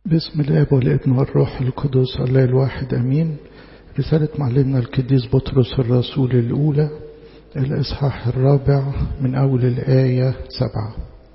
بسم الاب والابن والروح القدس الله الواحد امين رسالة معلمنا القديس بطرس الرسول الاولى الاصحاح الرابع من اول الايه سبعه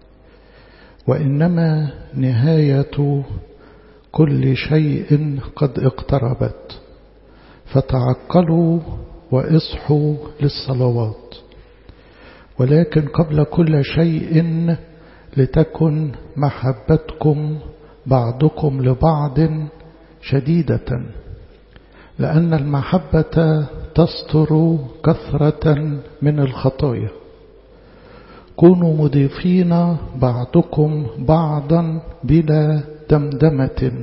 وانما نهايه كل شيء قد اقتربت فتعقلوا واصحوا للصلوات ولكن قبل كل شيء لتكن محبتكم بعضكم لبعض شديدة لأن المحبة تستر كثرة من الخطايا كونوا مضيفين بعضكم بعضا بلا دمدمة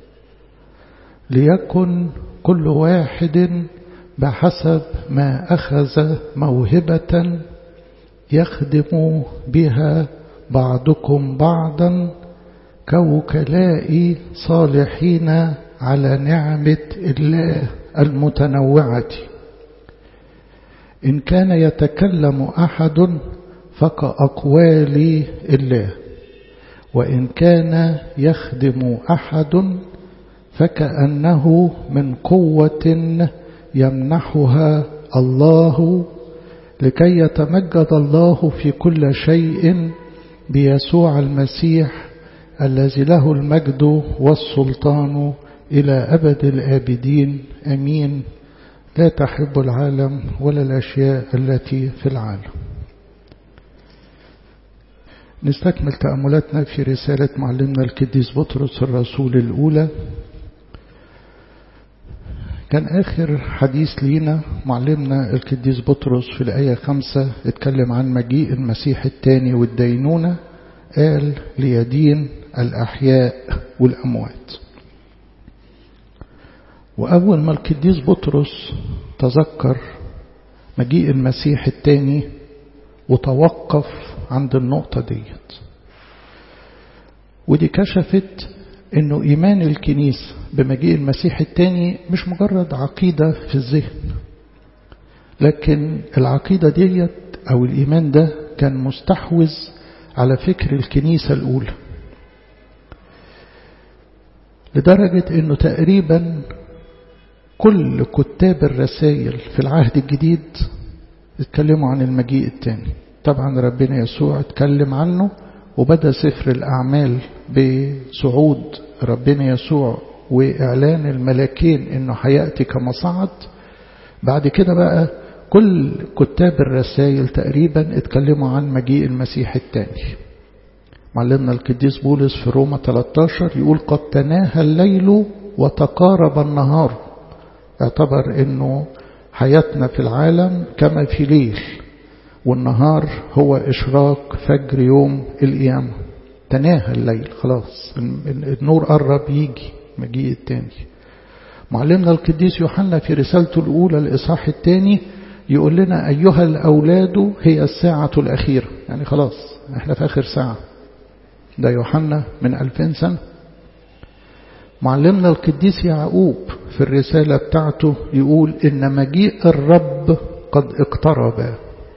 ليكن كل واحد بحسب ما أخذ موهبة يخدم بها بعضكم بعضا كوكلاء صالحين على نعمة الله المتنوعة إن كان يتكلم أحد فكأقوال الله وإن كان يخدم أحد فكأنه من قوة يمنحها الله لكي يتمجد الله في كل شيء بيسوع المسيح الذي له المجد والسلطان إلى أبد الآبدين أمين لا تحب العالم ولا الأشياء التي في العالم نستكمل تأملاتنا في رسالة معلمنا القديس بطرس الرسول الأولى كان آخر حديث لينا معلمنا القديس بطرس في الآية خمسة اتكلم عن مجيء المسيح الثاني والدينونة قال ليدين الأحياء والأموات وأول ما القديس بطرس تذكر مجيء المسيح الثاني وتوقف عند النقطة ديت ودي كشفت انه ايمان الكنيسة بمجيء المسيح الثاني مش مجرد عقيدة في الذهن لكن العقيدة ديت او الايمان ده كان مستحوذ على فكر الكنيسة الاولى لدرجة انه تقريبا كل كتاب الرسائل في العهد الجديد اتكلموا عن المجيء الثاني طبعا ربنا يسوع اتكلم عنه وبدأ سفر الأعمال بصعود ربنا يسوع وإعلان الملاكين إنه هيأتي كما صعد بعد كده بقى كل كتاب الرسائل تقريبا اتكلموا عن مجيء المسيح الثاني معلمنا القديس بولس في روما 13 يقول قد تناهى الليل وتقارب النهار اعتبر انه حياتنا في العالم كما في ليل والنهار هو إشراق فجر يوم القيامة تناهى الليل خلاص النور قرب يجي مجيء التاني معلمنا القديس يوحنا في رسالته الأولى الإصحاح الثاني يقول لنا أيها الأولاد هي الساعة الأخيرة يعني خلاص احنا في آخر ساعة ده يوحنا من ألفين سنة معلمنا القديس يعقوب في الرسالة بتاعته يقول إن مجيء الرب قد اقترب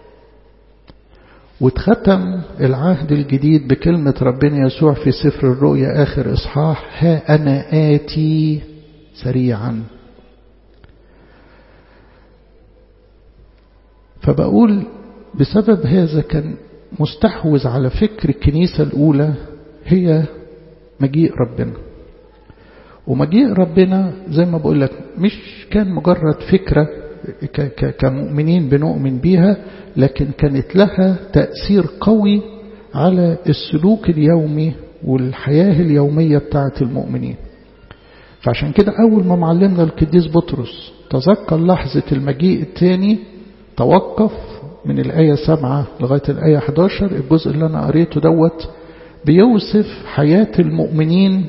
واتختم العهد الجديد بكلمة ربنا يسوع في سفر الرؤيا آخر إصحاح ها أنا آتي سريعا فبقول بسبب هذا كان مستحوذ على فكر الكنيسة الأولى هي مجيء ربنا ومجيء ربنا زي ما بقول لك مش كان مجرد فكرة كمؤمنين بنؤمن بيها لكن كانت لها تأثير قوي على السلوك اليومي والحياة اليومية بتاعت المؤمنين فعشان كده أول ما معلمنا القديس بطرس تذكر لحظة المجيء الثاني توقف من الآية 7 لغاية الآية 11 الجزء اللي أنا قريته دوت بيوصف حياة المؤمنين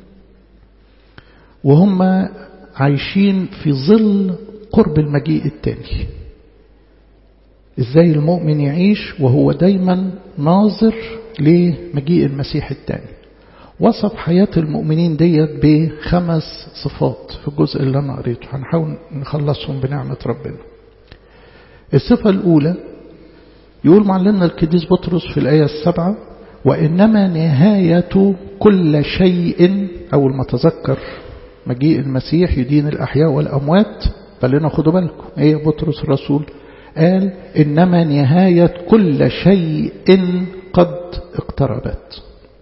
وهم عايشين في ظل قرب المجيء الثاني ازاي المؤمن يعيش وهو دايما ناظر لمجيء المسيح الثاني وصف حياة المؤمنين ديت بخمس صفات في الجزء اللي أنا قريته هنحاول نخلصهم بنعمة ربنا الصفة الأولى يقول معلمنا القديس بطرس في الآية السبعة وإنما نهاية كل شيء أول ما تذكر مجيء المسيح يدين الأحياء والأموات قال لنا خدوا بالكم ايه بطرس الرسول قال إنما نهاية كل شيء قد اقتربت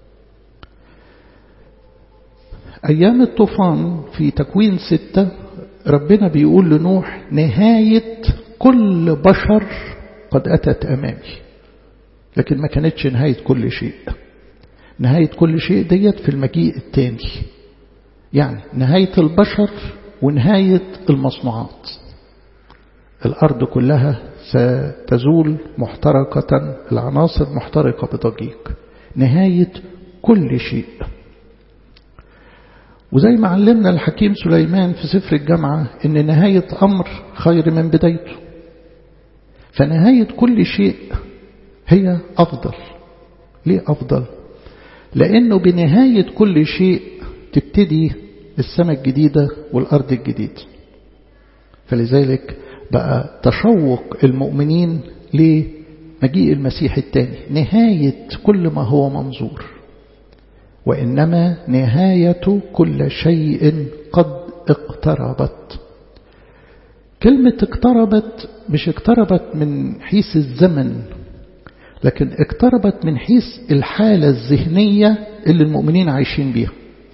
أيام الطوفان في تكوين ستة ربنا بيقول لنوح نهاية كل بشر قد أتت أمامي لكن ما كانتش نهاية كل شيء نهاية كل شيء ديت في المجيء الثاني يعني نهاية البشر ونهاية المصنوعات الأرض كلها ستزول محترقة العناصر محترقة بضجيج نهاية كل شيء وزي ما علمنا الحكيم سليمان في سفر الجامعة إن نهاية أمر خير من بدايته فنهاية كل شيء هي أفضل ليه أفضل لأنه بنهاية كل شيء تبتدي السماء الجديدة والأرض الجديدة فلذلك بقى تشوق المؤمنين لمجيء المسيح الثاني نهاية كل ما هو منظور وإنما نهاية كل شيء قد اقتربت كلمة اقتربت مش اقتربت من حيث الزمن لكن اقتربت من حيث الحالة الذهنية اللي المؤمنين عايشين بيها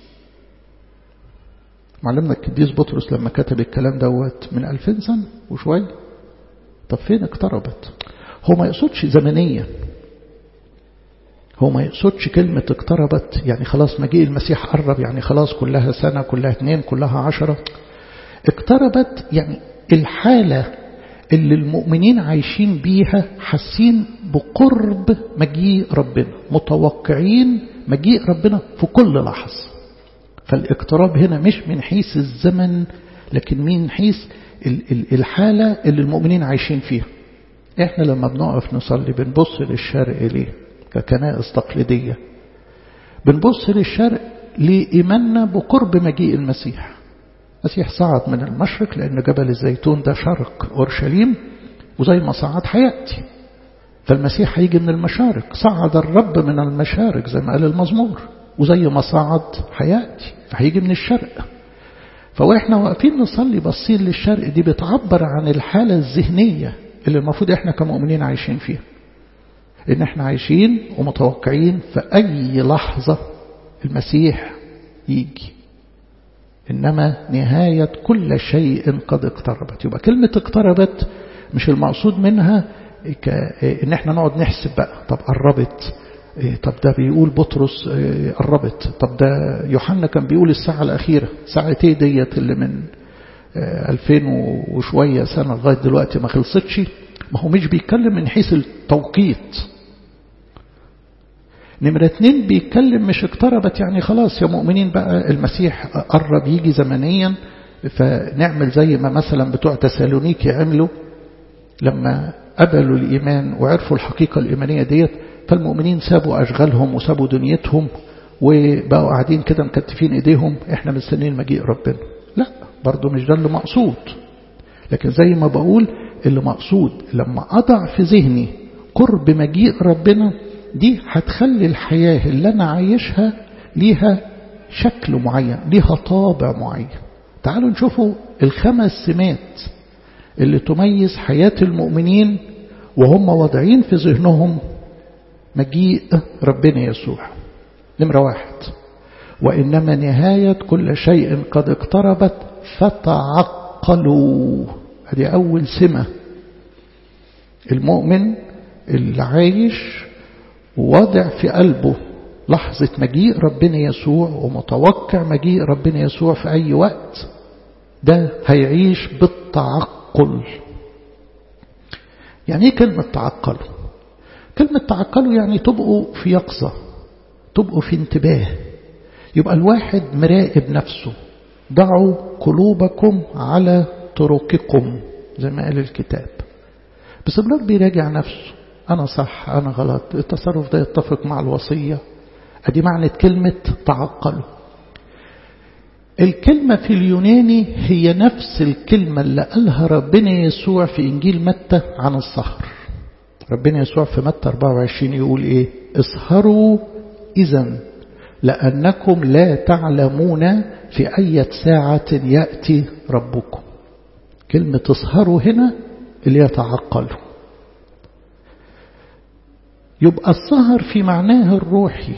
معلمنا القديس بطرس لما كتب الكلام دوت من ألفين سنة وشوية طب فين اقتربت هو ما يقصدش زمنيا هو ما يقصدش كلمة اقتربت يعني خلاص مجيء المسيح قرب يعني خلاص كلها سنة كلها اثنين كلها عشرة اقتربت يعني الحالة اللي المؤمنين عايشين بيها حاسين بقرب مجيء ربنا متوقعين مجيء ربنا في كل لحظة فالاقتراب هنا مش من حيث الزمن لكن من حيث الحالة اللي المؤمنين عايشين فيها احنا لما بنقف نصلي بنبص للشرق ليه ككنائس تقليدية بنبص للشرق لإيماننا بقرب مجيء المسيح المسيح صعد من المشرق لأن جبل الزيتون ده شرق أورشليم وزي ما صعد هيأتي فالمسيح هيجي من المشارق صعد الرب من المشارق زي ما قال المزمور وزي ما صعد هيأتي فهيجي من الشرق فواحنا واقفين نصلي باصين للشرق دي بتعبر عن الحالة الذهنية اللي المفروض احنا كمؤمنين عايشين فيها ان احنا عايشين ومتوقعين في اي لحظة المسيح يجي إنما نهاية كل شيء قد اقتربت يبقى كلمة اقتربت مش المقصود منها إن احنا نقعد نحسب بقى طب قربت طب ده بيقول بطرس قربت طب ده يوحنا كان بيقول الساعة الأخيرة ساعة ايه ديت اللي من ألفين وشوية سنة لغاية دلوقتي ما خلصتش ما هو مش بيتكلم من حيث التوقيت نمرة اتنين بيتكلم مش اقتربت يعني خلاص يا مؤمنين بقى المسيح قرب يجي زمنيا فنعمل زي ما مثلا بتوع تسالونيكي عملوا لما قبلوا الإيمان وعرفوا الحقيقة الإيمانية ديت فالمؤمنين سابوا أشغالهم وسابوا دنيتهم وبقوا قاعدين كده مكتفين إيديهم إحنا مستنيين مجيء ربنا لا برضو مش ده اللي مقصود لكن زي ما بقول اللي مقصود لما أضع في ذهني قرب مجيء ربنا دي هتخلي الحياة اللي أنا عايشها ليها شكل معين ليها طابع معين تعالوا نشوفوا الخمس سمات اللي تميز حياة المؤمنين وهم واضعين في ذهنهم مجيء ربنا يسوع نمرة واحد وإنما نهاية كل شيء قد اقتربت فتعقلوا هذه أول سمة المؤمن اللي عايش وواضع في قلبه لحظة مجيء ربنا يسوع ومتوقع مجيء ربنا يسوع في أي وقت ده هيعيش بالتعقل يعني ايه كلمة تعقلوا كلمة تعقلوا يعني تبقوا في يقظة تبقوا في انتباه يبقى الواحد مراقب نفسه ضعوا قلوبكم على طرقكم زي ما قال الكتاب باستمرار بيراجع نفسه أنا صح أنا غلط التصرف ده يتفق مع الوصية أدي معنى كلمة تعقلوا الكلمة في اليوناني هي نفس الكلمة اللي قالها ربنا يسوع في إنجيل متى عن السهر ربنا يسوع في متى 24 يقول إيه اسهروا إذا لأنكم لا تعلمون في أي ساعة يأتي ربكم كلمة تسهروا هنا اللي يتعقلوا يبقى السهر في معناه الروحي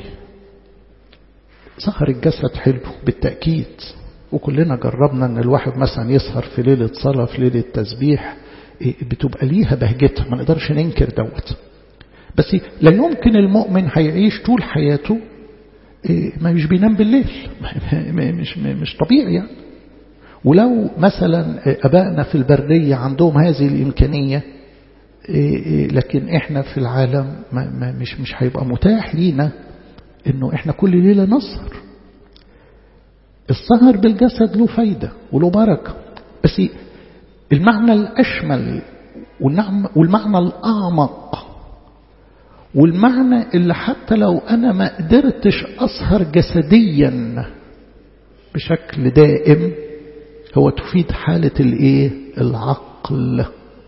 سهر الجسد حلو بالتأكيد وكلنا جربنا ان الواحد مثلا يسهر في ليلة صلاة في ليلة تسبيح بتبقى ليها بهجتها ما نقدرش ننكر دوت بس لا يمكن المؤمن هيعيش طول حياته ما مش بينام بالليل مش مش طبيعي يعني ولو مثلا أبائنا في البرية عندهم هذه الإمكانية لكن احنا في العالم ما مش مش هيبقى متاح لينا انه احنا كل ليلة نسهر السهر بالجسد له فايدة وله بركة بس المعنى الأشمل والمعنى الأعمق والمعنى اللي حتى لو أنا ما قدرتش أسهر جسديا بشكل دائم هو تفيد حالة الإيه؟ العقل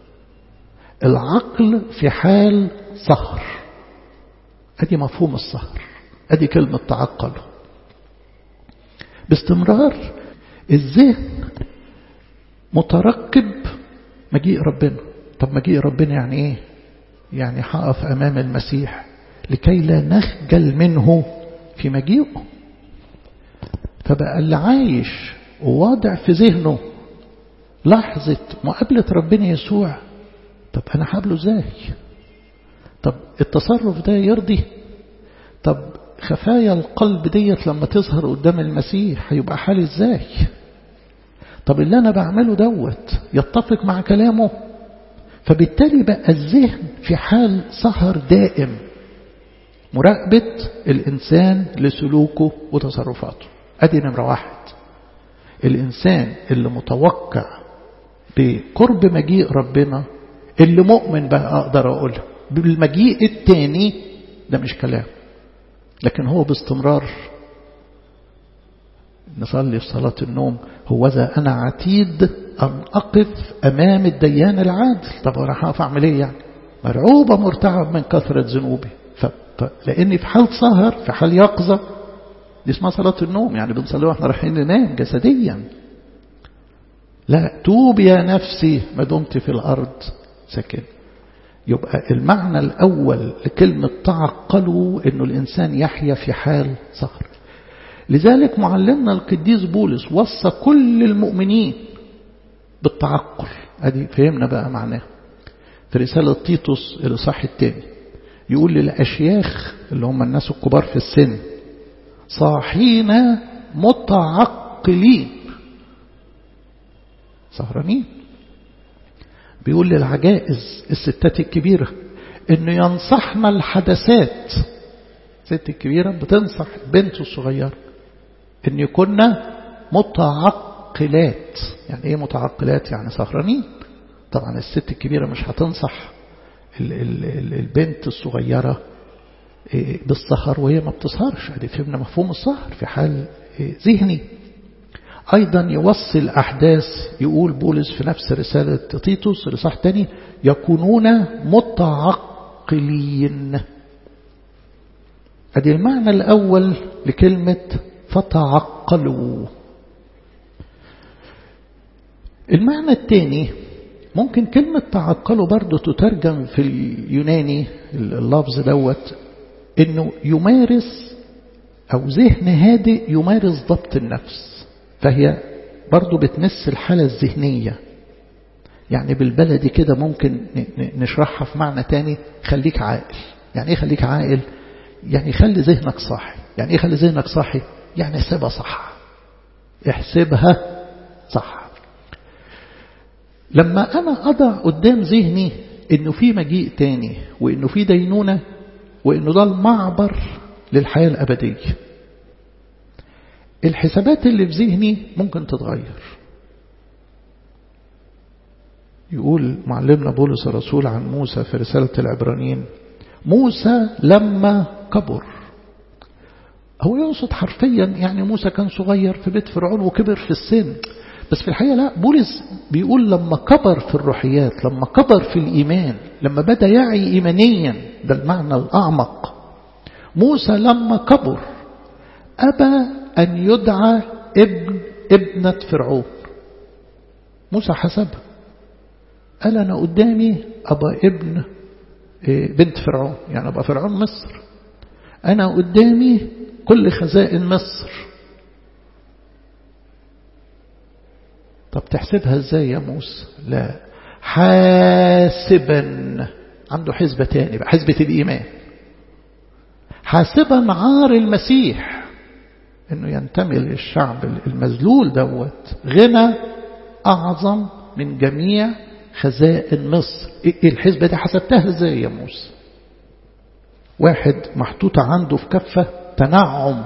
العقل في حال سهر أدي مفهوم السهر أدي كلمة تعقل باستمرار الذهن مترقب مجيء ربنا طب مجيء ربنا يعني ايه يعني هقف امام المسيح لكي لا نخجل منه في مجيئه فبقى اللي عايش وواضع في ذهنه لحظة مقابلة ربنا يسوع طب أنا هقابله ازاي طب التصرف ده يرضي طب خفايا القلب ديت لما تظهر قدام المسيح هيبقى حالي ازاي طب اللي انا بعمله دوت يتفق مع كلامه فبالتالي بقى الذهن في حال سهر دائم مراقبة الإنسان لسلوكه وتصرفاته أدي نمرة واحد الإنسان اللي متوقع بقرب مجيء ربنا اللي مؤمن بقى أقدر أقول بالمجيء التاني ده مش كلام لكن هو باستمرار نصلي في صلاة النوم هو ذا أنا عتيد أن أقف أمام الديان العادل طب أنا هقف أعمل إيه يعني مرعوبة مرتعب من كثرة ذنوبي لأني في حال سهر في حال يقظة دي اسمها صلاة النوم يعني بنصلي واحنا رايحين ننام جسديا لا توب يا نفسي ما دمت في الأرض ساكن يبقى المعنى الأول لكلمة تعقلوا أنه الإنسان يحيا في حال سهر لذلك معلمنا القديس بولس وصى كل المؤمنين بالتعقل ادي فهمنا بقى معناه في رسالة تيتوس الإصحاح الثاني يقول للأشياخ اللي هم الناس الكبار في السن صاحين متعقلين سهرانين بيقول للعجائز الستات الكبيرة انه ينصحنا الحدثات الست الكبيرة بتنصح البنت الصغيرة ان يكوننا متعقلات يعني ايه متعقلات يعني سهرانين طبعا الست الكبيرة مش هتنصح البنت الصغيرة بالسهر وهي ما بتسهرش ادي فهمنا مفهوم السهر في حال ذهني أيضا يوصي الأحداث يقول بولس في نفس رسالة تيتوس رصاح تاني يكونون متعقلين أدي المعنى الأول لكلمة فتعقلوا المعنى الثاني ممكن كلمة تعقلوا برضو تترجم في اليوناني اللفظ دوت انه يمارس او ذهن هادئ يمارس ضبط النفس فهي برضو بتمس الحالة الذهنية يعني بالبلدي كده ممكن نشرحها في معنى تاني خليك عاقل يعني ايه خليك عاقل يعني خلي ذهنك صاحي يعني ايه خلي ذهنك صاحي يعني احسبها صح احسبها صح لما انا اضع قدام ذهني انه في مجيء تاني وانه في دينونة وانه ده المعبر للحياة الابدية الحسابات اللي في ذهني ممكن تتغير يقول معلمنا بولس الرسول عن موسى في رسالة العبرانيين موسى لما كبر هو يقصد حرفيا يعني موسى كان صغير في بيت فرعون وكبر في السن بس في الحقيقة لا بولس بيقول لما كبر في الروحيات لما كبر في الإيمان لما بدأ يعي إيمانيا ده المعنى الأعمق موسى لما كبر أبى أن يدعى ابن ابنة فرعون موسى حسبها قال أنا قدامي أبا ابن بنت فرعون يعني أبا فرعون مصر أنا قدامي كل خزائن مصر طب تحسبها ازاي يا موسى لا حاسبا عنده حسبة تاني بقى حسبة الإيمان حاسبا عار المسيح انه ينتمي للشعب المذلول دوت غنى أعظم من جميع خزائن مصر ايه الحسبة دي حسبتها ازاي يا موسى واحد محطوطة عنده في كفة تنعم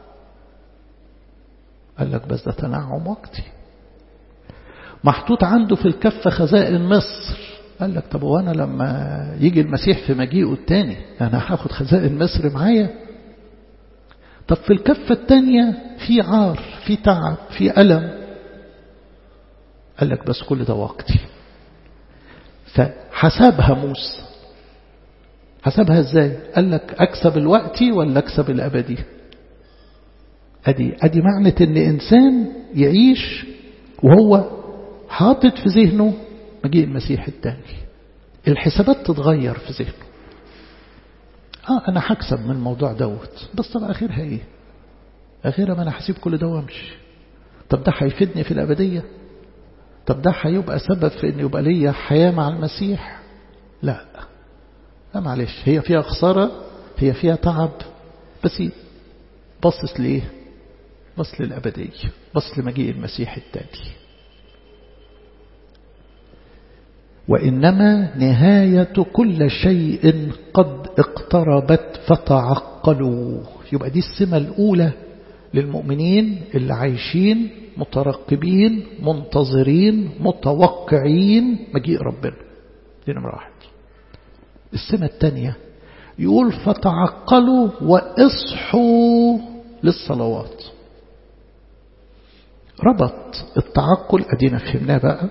قال لك بس ده تنعم وقتي محطوط عنده في الكفة خزائن مصر قال لك طب وانا لما يجي المسيح في مجيئه التاني انا هاخد خزائن مصر معايا طب في الكفة التانية في عار في تعب في ألم قال لك بس كل ده وقتي فحسبها موسى حسبها ازاي قال لك اكسب الوقتي ولا اكسب الابدي ادي ادي معنى ان انسان يعيش وهو حاطط في ذهنه مجيء المسيح الثاني الحسابات تتغير في ذهنه اه انا هكسب من الموضوع دوت بس طب اخرها ايه اخرها ما انا هسيب كل ده وامشي طب ده هيفيدني في الابديه طب ده هيبقى سبب في ان يبقى ليا حياه مع المسيح لا لا معلش هي فيها خساره هي فيها تعب بس بصص ليه بص للابديه بص لمجيء المسيح التالي وإنما نهاية كل شيء قد اقتربت فتعقلوا يبقى دي السمة الأولى للمؤمنين اللي عايشين مترقبين منتظرين متوقعين مجيء ربنا دي نمرة واحد السمة الثانية يقول فتعقلوا واصحوا للصلوات ربط التعقل أدينا فهمناه بقى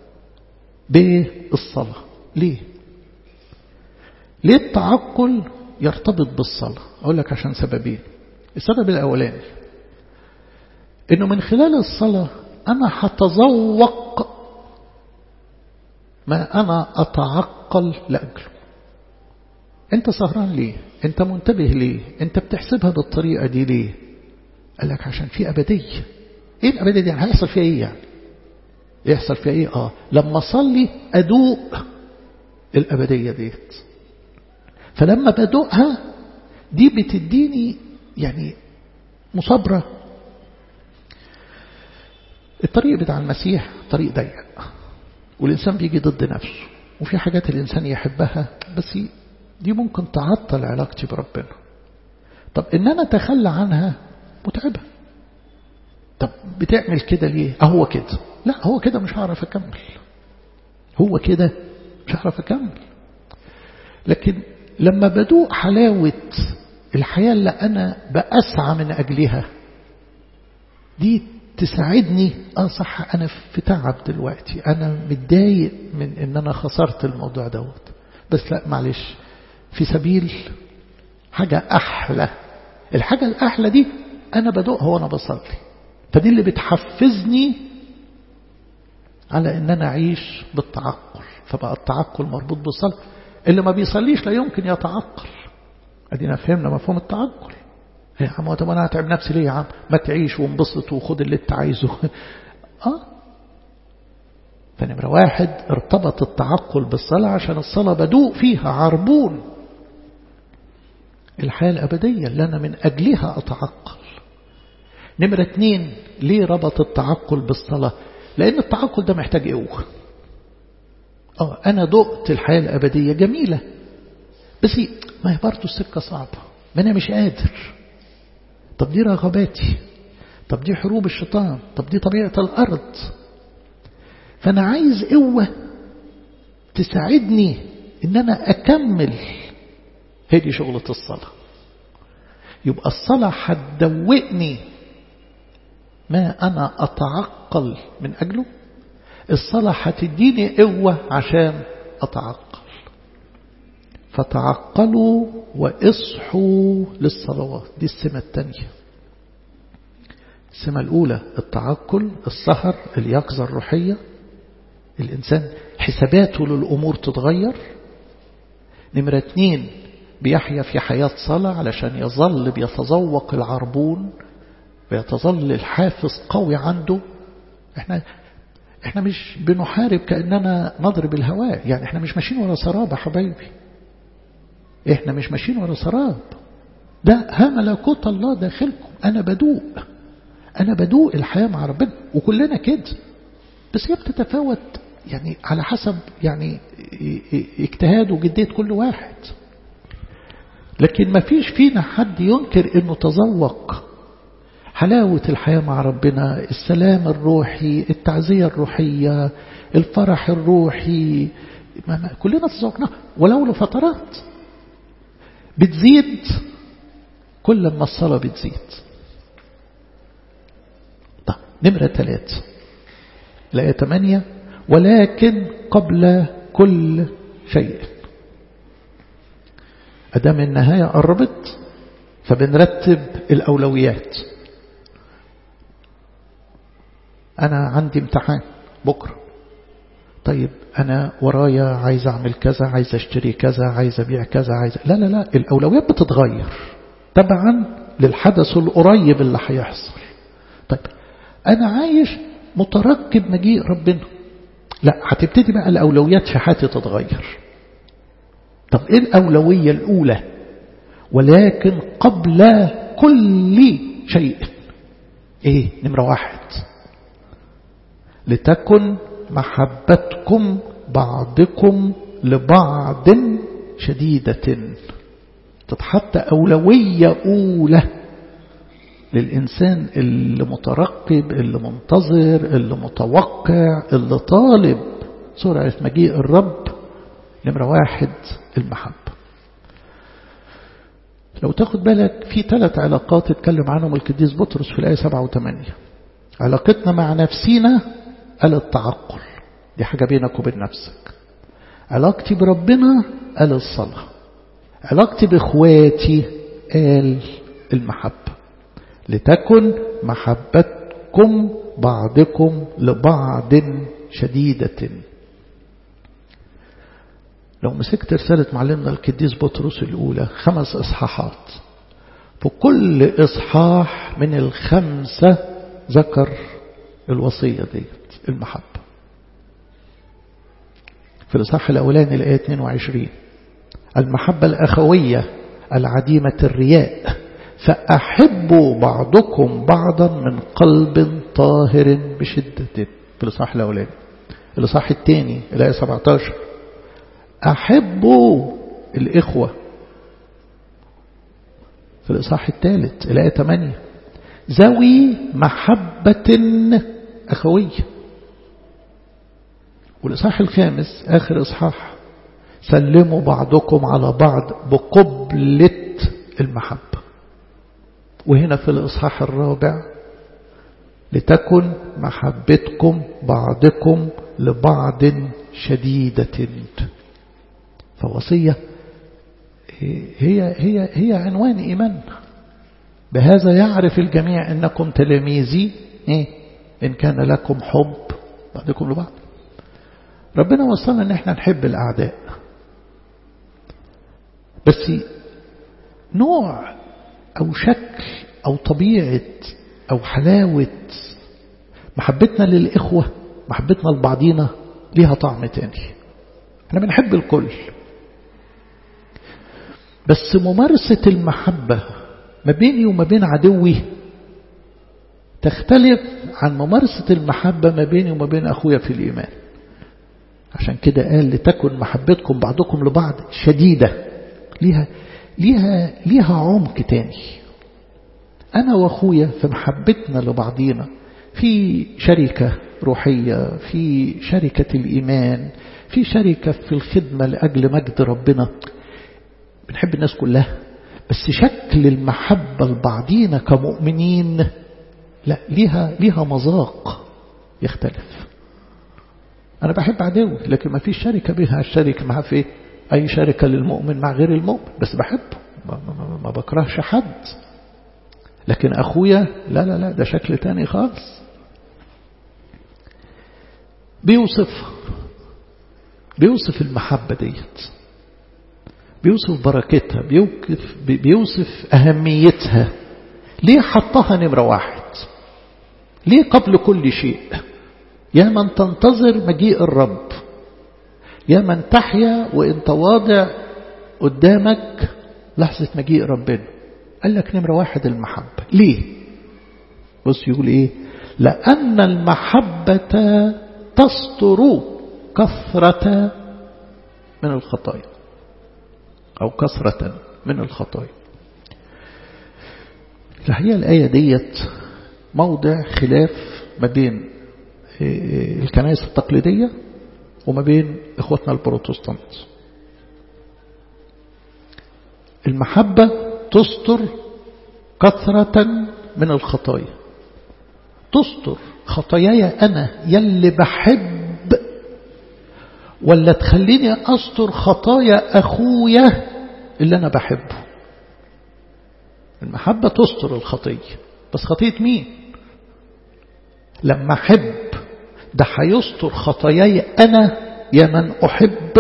بالصلاة ليه ليه التعقل يرتبط بالصلاة أقول لك عشان سببين السبب الأولاني إنه من خلال الصلاة أنا هتذوق ما أنا أتعقل لأجله أنت سهران ليه أنت منتبه ليه أنت بتحسبها بالطريقة دي ليه قال لك عشان في أبدية إيه الأبدية دي يعني هيحصل فيها إيه يعني يحصل فيها ايه اه لما اصلي ادوق الابديه ديت فلما بدوقها دي بتديني يعني مصابره الطريق بتاع المسيح طريق ضيق والانسان بيجي ضد نفسه وفي حاجات الانسان يحبها بس دي ممكن تعطل علاقتي بربنا طب ان انا اتخلى عنها متعبه طب بتعمل كده ليه اهو كده لا هو كده مش هعرف أكمل هو كده مش هعرف أكمل لكن لما بدوق حلاوة الحياة اللي أنا بأسعى من أجلها دي تساعدني اه صح أنا في تعب دلوقتي أنا متضايق من إن أنا خسرت الموضوع دوت بس لا معلش في سبيل حاجة أحلى الحاجة الأحلى دي أنا بدوقها وأنا بصلي فدي اللي بتحفزني على ان انا اعيش بالتعقل فبقى التعقل مربوط بالصلاة اللي ما بيصليش لا يمكن يتعقل ادينا فهمنا مفهوم التعقل يا عم طب انا هتعب نفسي ليه يا عم ما تعيش وانبسط وخد اللي انت عايزه اه فنمرة واحد ارتبط التعقل بالصلاة عشان الصلاة بدوق فيها عربون الحياة الأبدية اللي أنا من أجلها أتعقل نمرة اتنين ليه ربط التعقل بالصلاة لأن التعقل ده محتاج قوة اه أنا دقت الحياة الأبدية جميلة بس ما هي برضه السكة صعبة ما أنا مش قادر طب دي رغباتي طب دي حروب الشيطان طب دي طبيعة الأرض فأنا عايز قوة تساعدني إن أنا أكمل هذه شغلة الصلاة يبقى الصلاة هتدوقني ما أنا أتعقل من أجله الصلاة هتديني قوة عشان أتعقل فتعقلوا واصحوا للصلوات دي السمة التانية السمة الأولى التعقل السهر اليقظة الروحية الإنسان حساباته للأمور تتغير نمرة اتنين بيحيا في حياة صلاة علشان يظل بيتذوق العربون ويتظل الحافز قوي عنده احنا احنا مش بنحارب كأننا نضرب الهواء يعني احنا مش ماشيين ورا سراب يا حبايبي احنا مش ماشيين ورا سراب ده ها ملكوت الله داخلكم انا بدوق انا بدوق الحياة مع ربنا وكلنا كده بس هي بتتفاوت يعني على حسب يعني اجتهاد وجدية كل واحد لكن ما فيش فينا حد ينكر انه تذوق حلاوة الحياة مع ربنا السلام الروحي التعزية الروحية الفرح الروحي ما ما كلنا تذوقناه ولو لفترات بتزيد كل ما الصلاة بتزيد طيب نمرة ثلاثة الآية ثمانية ولكن قبل كل شيء أدام النهاية قربت فبنرتب الأولويات أنا عندي امتحان بكرة طيب أنا ورايا عايز أعمل كذا عايز أشتري كذا عايز أبيع كذا عايز لا لا لا الأولويات بتتغير تبعا للحدث القريب اللي هيحصل طيب أنا عايش مترقب مجيء ربنا لا هتبتدي بقى الأولويات في حياتي تتغير طب إيه الأولوية الأولى ولكن قبل كل شيء إيه نمرة واحد لتكن محبتكم بعضكم لبعض شديدة تتحط أولوية أولى للإنسان اللي مترقب اللي منتظر اللي متوقع اللي طالب سرعة مجيء الرب نمرة واحد المحبة لو تاخد بالك في ثلاث علاقات اتكلم عنهم القديس بطرس في الآية 7 و8 علاقتنا مع نفسينا قال التعقل دي حاجة بينك وبين نفسك علاقتي بربنا قال الصلاة علاقتي بإخواتي قال المحبة لتكن محبتكم بعضكم لبعض شديدة لو مسكت رسالة معلمنا القديس بطرس الأولى خمس إصحاحات في كل إصحاح من الخمسة ذكر الوصية ديت المحبة في الإصحاح الأولاني الآية 22 المحبة الأخوية العديمة الرياء فأحبوا بعضكم بعضا من قلب طاهر بشدة في الإصحاح الأولاني الإصحاح الثاني الآية 17 أحبوا الإخوة في الإصحاح الثالث الآية 8 ذوي محبة أخوية والإصحاح الخامس آخر إصحاح سلموا بعضكم على بعض بقبلة المحبة وهنا في الإصحاح الرابع لتكن محبتكم بعضكم لبعض شديدة فوصية هي هي هي عنوان إيماننا بهذا يعرف الجميع أنكم تلاميذي إيه؟ إن كان لكم حب بعضكم لبعض ربنا وصلنا أن احنا نحب الأعداء بس نوع أو شكل أو طبيعة أو حلاوة محبتنا للإخوة محبتنا لبعضينا ليها طعم تاني احنا بنحب الكل بس ممارسة المحبة ما بيني وما بين عدوي تختلف عن ممارسة المحبة ما بيني وما بين أخويا في الإيمان عشان كده قال لتكن محبتكم بعضكم لبعض شديدة ليها ليها ليها عمق تاني أنا وأخويا في محبتنا لبعضينا في شركة روحية في شركة الإيمان في شركة في الخدمة لأجل مجد ربنا بنحب الناس كلها بس شكل المحبة لبعضينا كمؤمنين لا ليها ليها مذاق يختلف أنا بحب عدوي لكن ما فيش شركة بيها الشركة معاه في أي شركة للمؤمن مع غير المؤمن بس بحبه ما, ما, ما بكرهش حد لكن أخويا لا لا لا ده شكل تاني خالص بيوصف بيوصف المحبة ديت بيوصف بركتها بيوصف, بيوصف أهميتها ليه حطها نمرة واحد ليه قبل كل شيء يا من تنتظر مجيء الرب يا من تحيا وانت واضع قدامك لحظة مجيء ربنا قال لك نمرة واحد المحبة ليه بص يقول ايه لأن المحبة تستر كثرة من الخطايا أو كثرة من الخطايا الحقيقة الآية ديت موضع خلاف ما بين الكنائس التقليدية وما بين إخوتنا البروتستانت المحبة تستر كثرة من الخطايا تستر خطاياي أنا يلي بحب ولا تخليني أستر خطايا أخويا اللي أنا بحبه المحبة تستر الخطية بس خطية مين لما أحب ده هيستر خطاياي أنا يا من أحب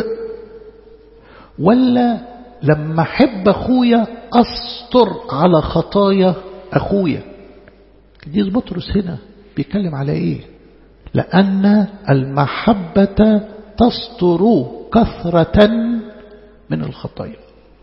ولا لما أحب أخويا أستر على خطايا أخويا دي بطرس هنا بيتكلم على إيه لأن المحبة تستر كثرة من الخطايا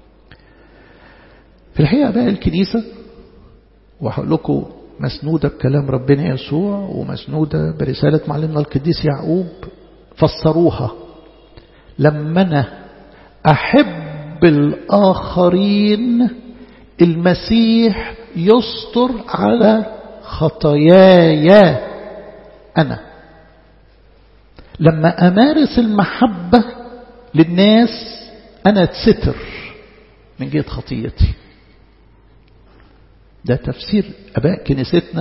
في الحقيقة بقى الكنيسة وهقول لكم مسنودة بكلام ربنا يسوع ومسنودة برسالة معلمنا القديس يعقوب فسروها لما أنا أحب الآخرين المسيح يستر على خطاياي أنا لما أمارس المحبة للناس أنا اتستر من جهة خطيتي ده تفسير أباء كنيستنا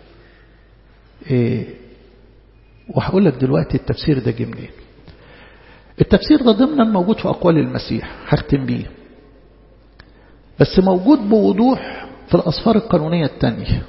إيه وهقول لك دلوقتي التفسير ده جه منين التفسير ده ضمنا موجود في أقوال المسيح هختم بيه بس موجود بوضوح في الأسفار القانونية الثانية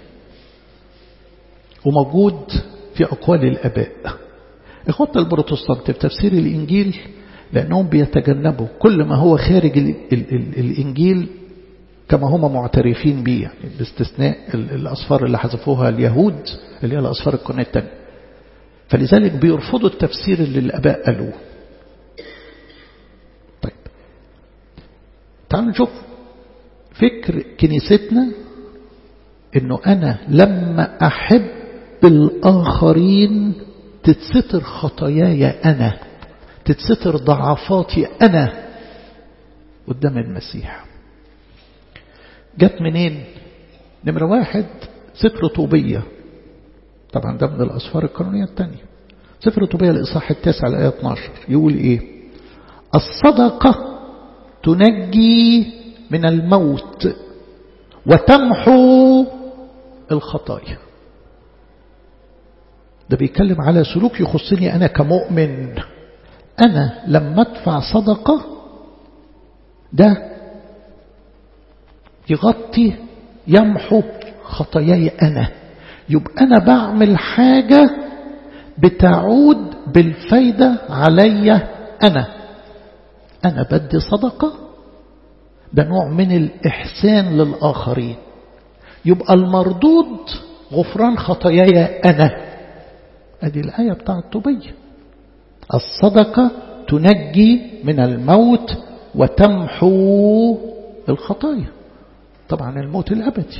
وموجود في أقوال الأباء إخوتنا البروتستانت في تفسير الإنجيل لأنهم بيتجنبوا كل ما هو خارج ال ال ال الإنجيل كما هم معترفين به يعني باستثناء الأصفار اللي حذفوها اليهود اللي هي الأصفار القرنية الثانية فلذلك بيرفضوا التفسير اللي الآباء قالوه طيب تعالوا نشوف فكر كنيستنا انه انا لما احب الاخرين تتستر خطاياي انا تتستر ضعفاتي انا قدام المسيح جت منين نمرة واحد سفر طوبية طبعا ده من الأسفار القانونية الثانية سفر طوبية الإصحاح التاسع الآية 12 يقول إيه الصدقة تنجي من الموت وتمحو الخطايا ده بيتكلم على سلوك يخصني أنا كمؤمن أنا لما أدفع صدقة ده يغطي يمحو خطاياي أنا يبقى أنا بعمل حاجة بتعود بالفايدة علي أنا أنا بدي صدقة ده نوع من الإحسان للآخرين يبقى المردود غفران خطاياي أنا هذه الآية بتاع الطبية الصدقة تنجي من الموت وتمحو الخطايا طبعا الموت الأبدي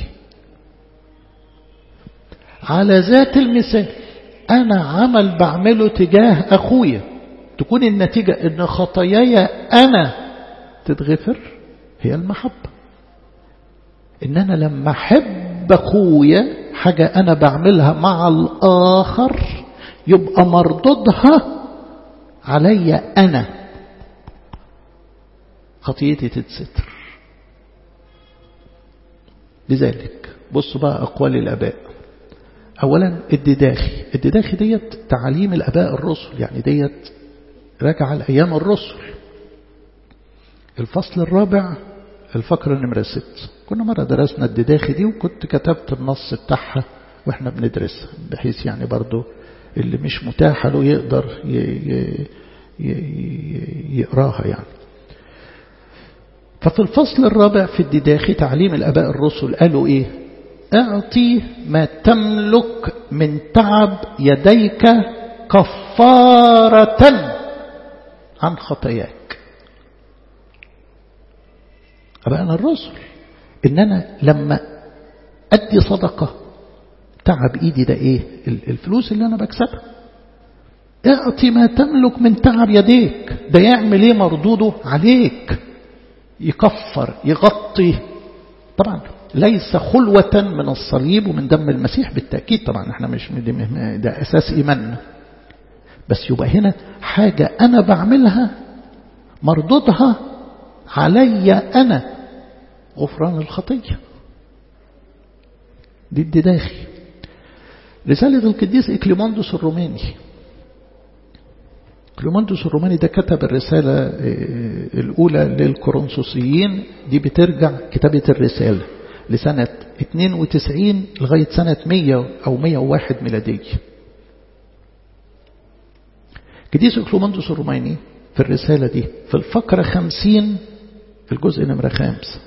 على ذات المثال أنا عمل بعمله تجاه أخويا تكون النتيجة أن خطاياي أنا تتغفر هي المحبة إن أنا لما أحب أخويا حاجة أنا بعملها مع الآخر يبقى مردودها علي أنا خطيتي تتستر لذلك بصوا بقى أقوال الأباء أولا الدداخي الدداخي ديت تعاليم الأباء الرسل يعني ديت راجع لأيام الرسل الفصل الرابع الفقرة نمرة ست كنا مرة درسنا الدداخي دي وكنت كتبت النص بتاعها واحنا بندرسها بحيث يعني برضو اللي مش متاح له يقدر يقراها يعني ففي الفصل الرابع في الدداخي تعليم الأباء الرسل قالوا إيه اعطي ما تملك من تعب يديك كفارة عن خطاياك أباءنا الرسل إن أنا لما أدي صدقة تعب إيدي ده إيه الفلوس اللي أنا بكسبها اعطي ما تملك من تعب يديك ده يعمل ايه مردوده عليك يكفر يغطي طبعا ليس خلوة من الصليب ومن دم المسيح بالتأكيد طبعا احنا مش ده أساس إيماننا بس يبقى هنا حاجة أنا بعملها مردودها علي أنا غفران الخطية دي الدداخي رسالة القديس إكليموندوس الروماني كليموندوس الروماني ده كتب الرسالة الأولى للكورنثوسيين دي بترجع كتابة الرسالة لسنة 92 لغاية سنة 100 أو 101 ميلادية قديس كليموندوس الروماني في الرسالة دي في الفقرة 50 في الجزء نمرة خامس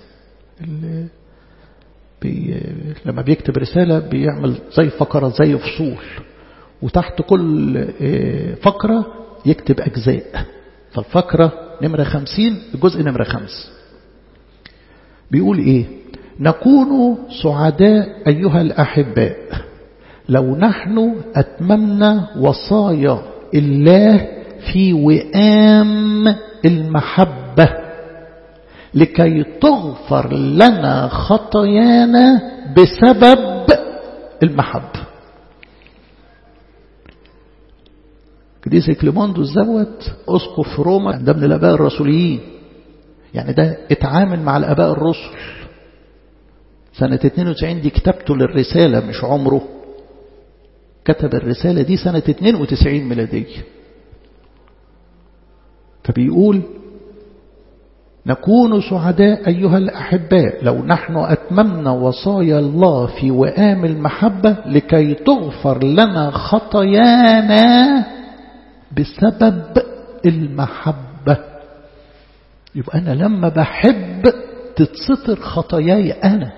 بي لما بيكتب رسالة بيعمل زي فقرة زي فصول وتحت كل فقرة يكتب أجزاء فالفقرة نمرة خمسين الجزء نمرة خمس بيقول إيه نكون سعداء أيها الأحباء لو نحن أتممنا وصايا الله في وئام المحبة لكي تغفر لنا خطايانا بسبب المحبة قديس كليموندوس دوت اسقف روما ده من الاباء الرسوليين يعني ده اتعامل مع الاباء الرسل سنة 92 دي كتابته للرسالة مش عمره كتب الرسالة دي سنة 92 ميلادية فبيقول نكون سعداء أيها الأحباء لو نحن أتممنا وصايا الله في وئام المحبة لكي تغفر لنا خطايانا بسبب المحبة يبقى أنا لما بحب تتستر خطاياي أنا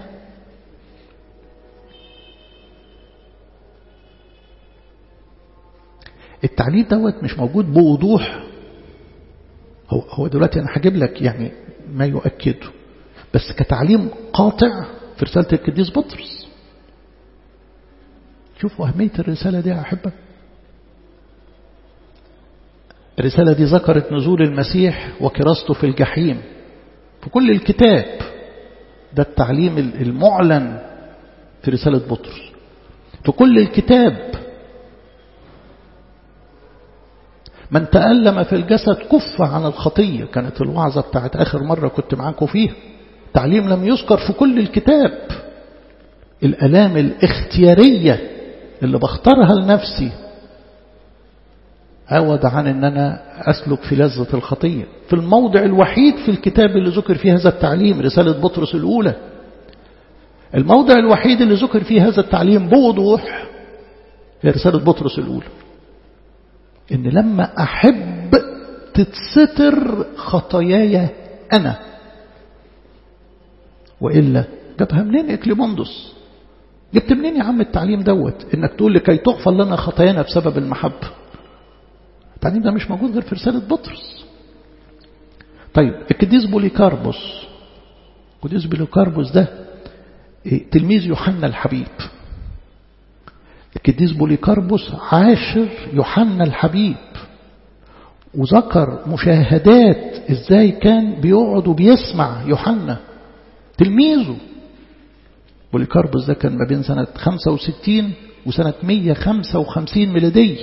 التعليل دوت مش موجود بوضوح هو هو دلوقتي أنا هجيب لك يعني ما يؤكده بس كتعليم قاطع في رسالة القديس بطرس شوفوا أهمية الرسالة دي يا أحبة الرسالة دي ذكرت نزول المسيح وكراسته في الجحيم في كل الكتاب ده التعليم المعلن في رسالة بطرس في كل الكتاب من تألم في الجسد كف عن الخطية كانت الوعظة بتاعت آخر مرة كنت معاكم فيها تعليم لم يذكر في كل الكتاب الألام الاختيارية اللي بختارها لنفسي عوض عن أن أنا أسلك في لذة الخطية في الموضع الوحيد في الكتاب اللي ذكر فيه هذا التعليم رسالة بطرس الأولى الموضع الوحيد اللي ذكر فيه هذا التعليم بوضوح هي رسالة بطرس الأولى إن لما أحب تتستر خطاياي أنا وإلا جابها منين إكليموندوس جبت منين يا عم التعليم دوت إنك تقول لكي تغفر لنا خطايانا بسبب المحبة التعليم ده مش موجود غير في رسالة بطرس طيب القديس بوليكاربوس القديس بوليكاربوس ده تلميذ يوحنا الحبيب القديس بوليكاربوس عاشر يوحنا الحبيب وذكر مشاهدات ازاي كان بيقعد وبيسمع يوحنا تلميذه بوليكاربوس ده كان ما بين سنة 65 وسنة 155 ميلادية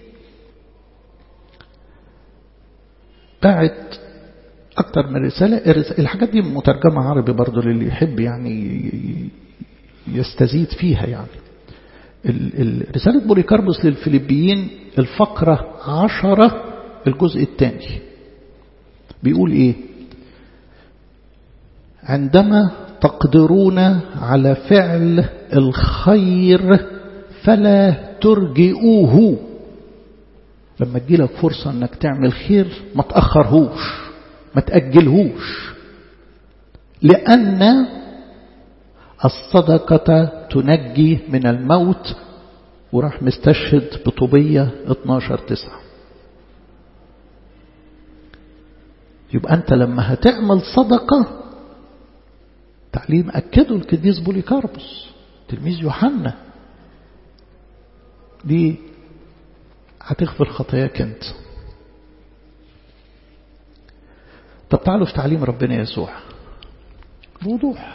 بعت أكتر من رسالة الحاجات دي مترجمة عربي برضو للي يحب يعني يستزيد فيها يعني رسالة بوليكاربوس للفلبيين الفقرة عشرة الجزء الثاني بيقول ايه عندما تقدرون على فعل الخير فلا ترجئوه لما تجيلك فرصة انك تعمل خير ما تأخرهوش ما تأجلهوش لأن الصدقة تنجي من الموت وراح مستشهد بطوبية 12 تسعة يبقى أنت لما هتعمل صدقة تعليم أكده القديس بوليكاربوس تلميذ يوحنا دي هتغفر خطاياك انت طب تعالوا في تعليم ربنا يسوع بوضوح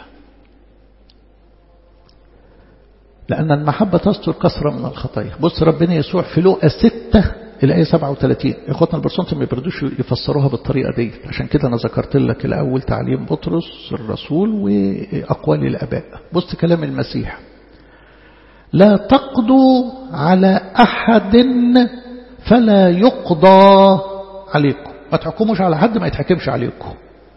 لأن المحبة تستر كثرة من الخطايا بص ربنا يسوع في لقى ستة الآية 37 إخواتنا البرسنت ما بيردوش يفسروها بالطريقة دي عشان كده أنا ذكرت لك الأول تعليم بطرس الرسول وأقوال الأباء بص كلام المسيح لا تقضوا على أحد فلا يقضى عليكم ما تحكموش على حد ما يتحكمش عليكم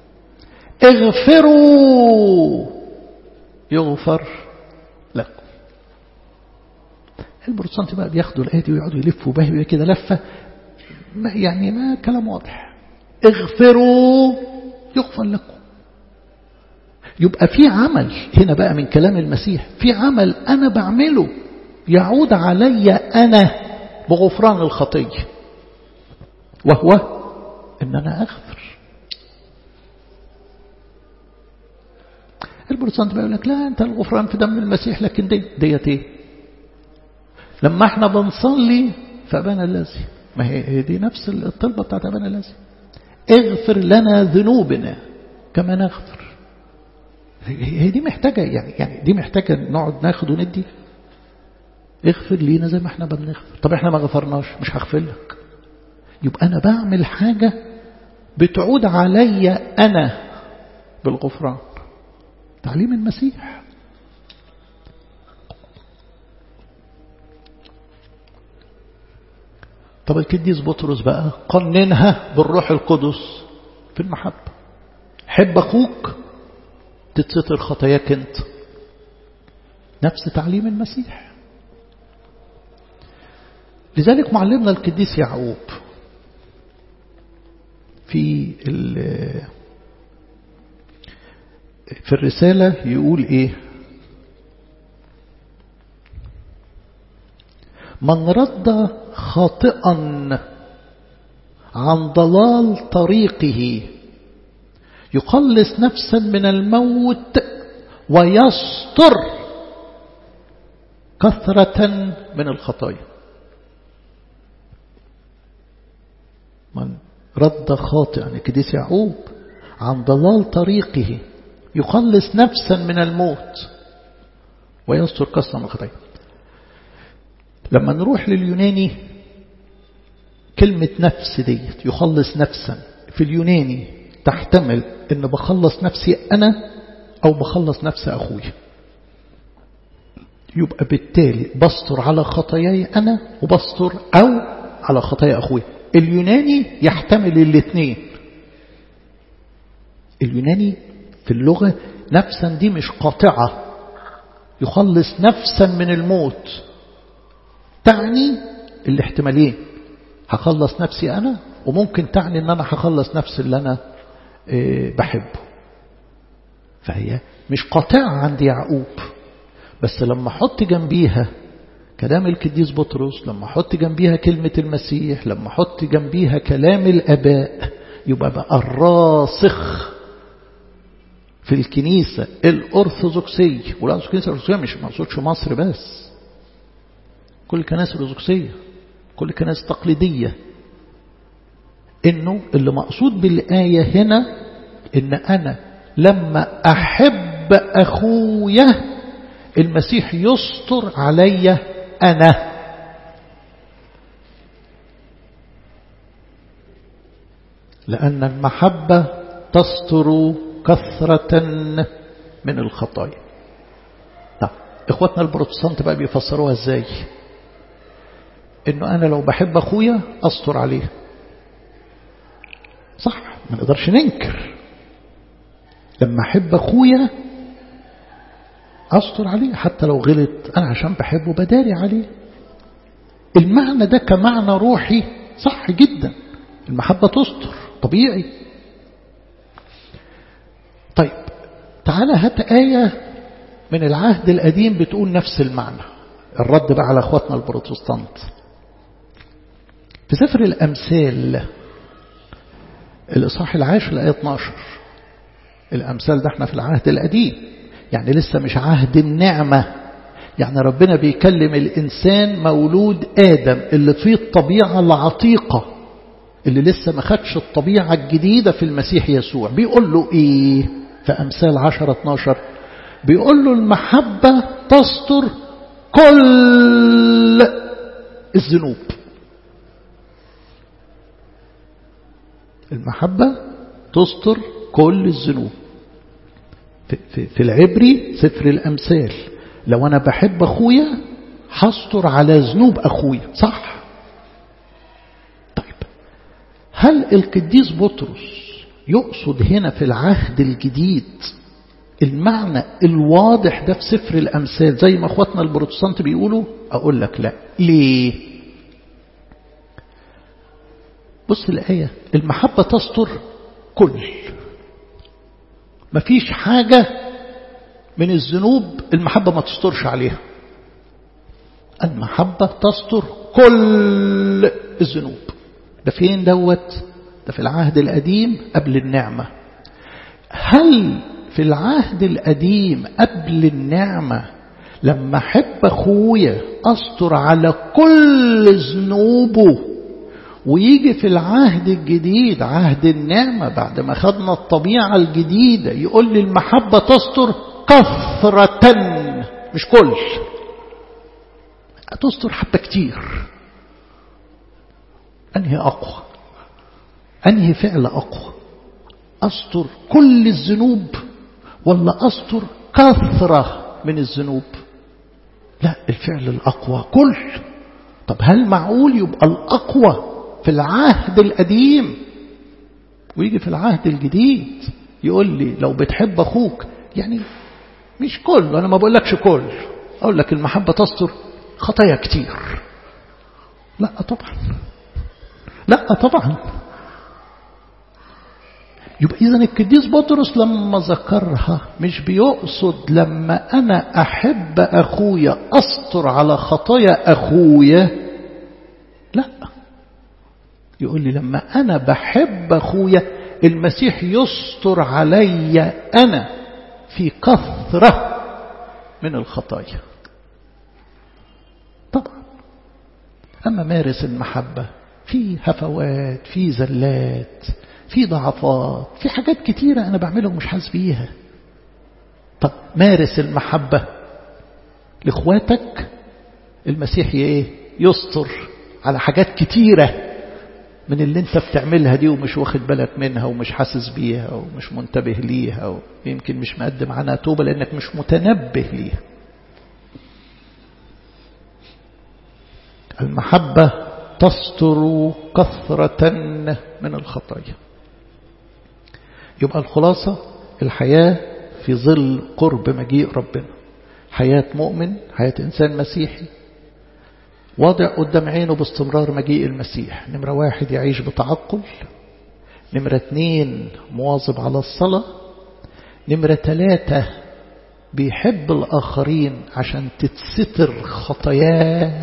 اغفروا يغفر لكم البروتستانت بقى بياخدوا الآية دي ويقعدوا يلفوا بها كده لفة ما يعني ما كلام واضح اغفروا يغفر لكم يبقى في عمل هنا بقى من كلام المسيح في عمل أنا بعمله يعود علي أنا بغفران الخطية وهو أن أنا أغفر البروتستانت بيقول لك لا أنت الغفران في دم المسيح لكن دي ديت إيه لما احنا بنصلي فأبانا الذي ما هي دي نفس الطلبة بتاعت أبانا الذي اغفر لنا ذنوبنا كما نغفر هي دي محتاجة يعني يعني دي محتاجة نقعد ناخد وندي اغفر لينا زي ما احنا بنغفر طب احنا ما غفرناش مش هغفر لك يبقى أنا بعمل حاجة بتعود علي أنا بالغفران تعليم المسيح طب القديس بطرس بقى قننها بالروح القدس في المحبة حب أخوك تتستر خطاياك انت نفس تعليم المسيح لذلك معلمنا القديس يعقوب في في الرسالة يقول ايه من رد خاطئا عن ضلال طريقه يخلص نفسا من الموت ويستر كثرة من الخطايا من رد خاطئا القديس يعقوب عن ضلال طريقه يخلص نفسا من الموت ويستر كثرة من الخطايا لما نروح لليوناني كلمة نفس ديت يخلص نفسا في اليوناني تحتمل ان بخلص نفسي انا او بخلص نفس اخوي يبقى بالتالي بستر على خطاياي انا وبستر او على خطايا اخوي اليوناني يحتمل الاثنين اليوناني في اللغة نفسا دي مش قاطعة يخلص نفسا من الموت تعني الاحتمالين هخلص نفسي أنا وممكن تعني ان أنا هخلص نفس اللي أنا بحبه فهي مش قاطعة عند يعقوب بس لما احط جنبيها كلام القديس بطرس لما احط جنبيها كلمة المسيح لما احط جنبيها كلام الأباء يبقى بقى الراسخ في الكنيسة الأرثوذكسية والكنيسة الأرثوذكسية مش مقصودش مصر بس كل الكنائس الأرثوذكسية كل الكنائس التقليدية إنه اللي مقصود بالآية هنا إن أنا لما أحب أخويا المسيح يستر علي أنا لأن المحبة تستر كثرة من الخطايا طب إخواتنا البروتستانت بقى بيفسروها إزاي إنه أنا لو بحب أخويا أستر عليه صح ما نقدرش ننكر لما أحب أخويا أستر عليه حتى لو غلط أنا عشان بحبه بداري عليه المعنى ده كمعنى روحي صح جدا المحبة تستر طبيعي طيب تعالى هات آية من العهد القديم بتقول نفس المعنى الرد بقى على اخواتنا البروتستانت في سفر الأمثال الإصحاح العاشر الآية 12 الأمثال ده احنا في العهد القديم يعني لسه مش عهد النعمة يعني ربنا بيكلم الإنسان مولود آدم اللي فيه الطبيعة العتيقة اللي لسه ما خدش الطبيعة الجديدة في المسيح يسوع بيقول له إيه في أمثال 10 12 بيقول له المحبة تستر كل الذنوب المحبة تستر كل الذنوب في, في, في العبري سفر الأمثال لو أنا بحب أخويا هستر على ذنوب أخويا صح طيب هل القديس بطرس يقصد هنا في العهد الجديد المعنى الواضح ده في سفر الأمثال زي ما أخواتنا البروتستانت بيقولوا أقول لك لا ليه بص الآية المحبة تستر كل مفيش حاجة من الذنوب المحبة ما تسترش عليها المحبة تستر كل الذنوب ده فين دوت ده في العهد القديم قبل النعمة هل في العهد القديم قبل النعمة لما أحب أخويا أستر على كل ذنوبه ويجي في العهد الجديد عهد النعمة بعد ما خدنا الطبيعة الجديدة يقول لي المحبة تستر كثرة مش كل تستر حبة كتير أنهي أقوى أنهي فعل أقوى أستر كل الذنوب ولا أستر كثرة من الذنوب لا الفعل الأقوى كل طب هل معقول يبقى الأقوى في العهد القديم ويجي في العهد الجديد يقول لي لو بتحب أخوك يعني مش كل أنا ما بقولكش كل أقول لك المحبة تستر خطايا كتير لا طبعا لا طبعا يبقى إذا القديس بطرس لما ذكرها مش بيقصد لما أنا أحب أخويا أستر على خطايا أخويا لا يقول لي لما أنا بحب أخويا المسيح يستر علي أنا في كثرة من الخطايا طبعا أما مارس المحبة في هفوات في زلات في ضعفات في حاجات كتيرة أنا بعملها ومش حاسس بيها طب مارس المحبة لإخواتك المسيح إيه يستر على حاجات كتيرة من اللي انت بتعملها دي ومش واخد بالك منها ومش حاسس بيها ومش منتبه ليها ويمكن مش مقدم عنها توبة لأنك مش متنبه ليها المحبة تستر كثرة من الخطايا يبقى الخلاصة الحياة في ظل قرب مجيء ربنا حياة مؤمن حياة إنسان مسيحي واضع قدام عينه باستمرار مجيء المسيح نمرة واحد يعيش بتعقل نمرة اتنين مواظب على الصلاة نمرة ثلاثة بيحب الآخرين عشان تتستر خطاياه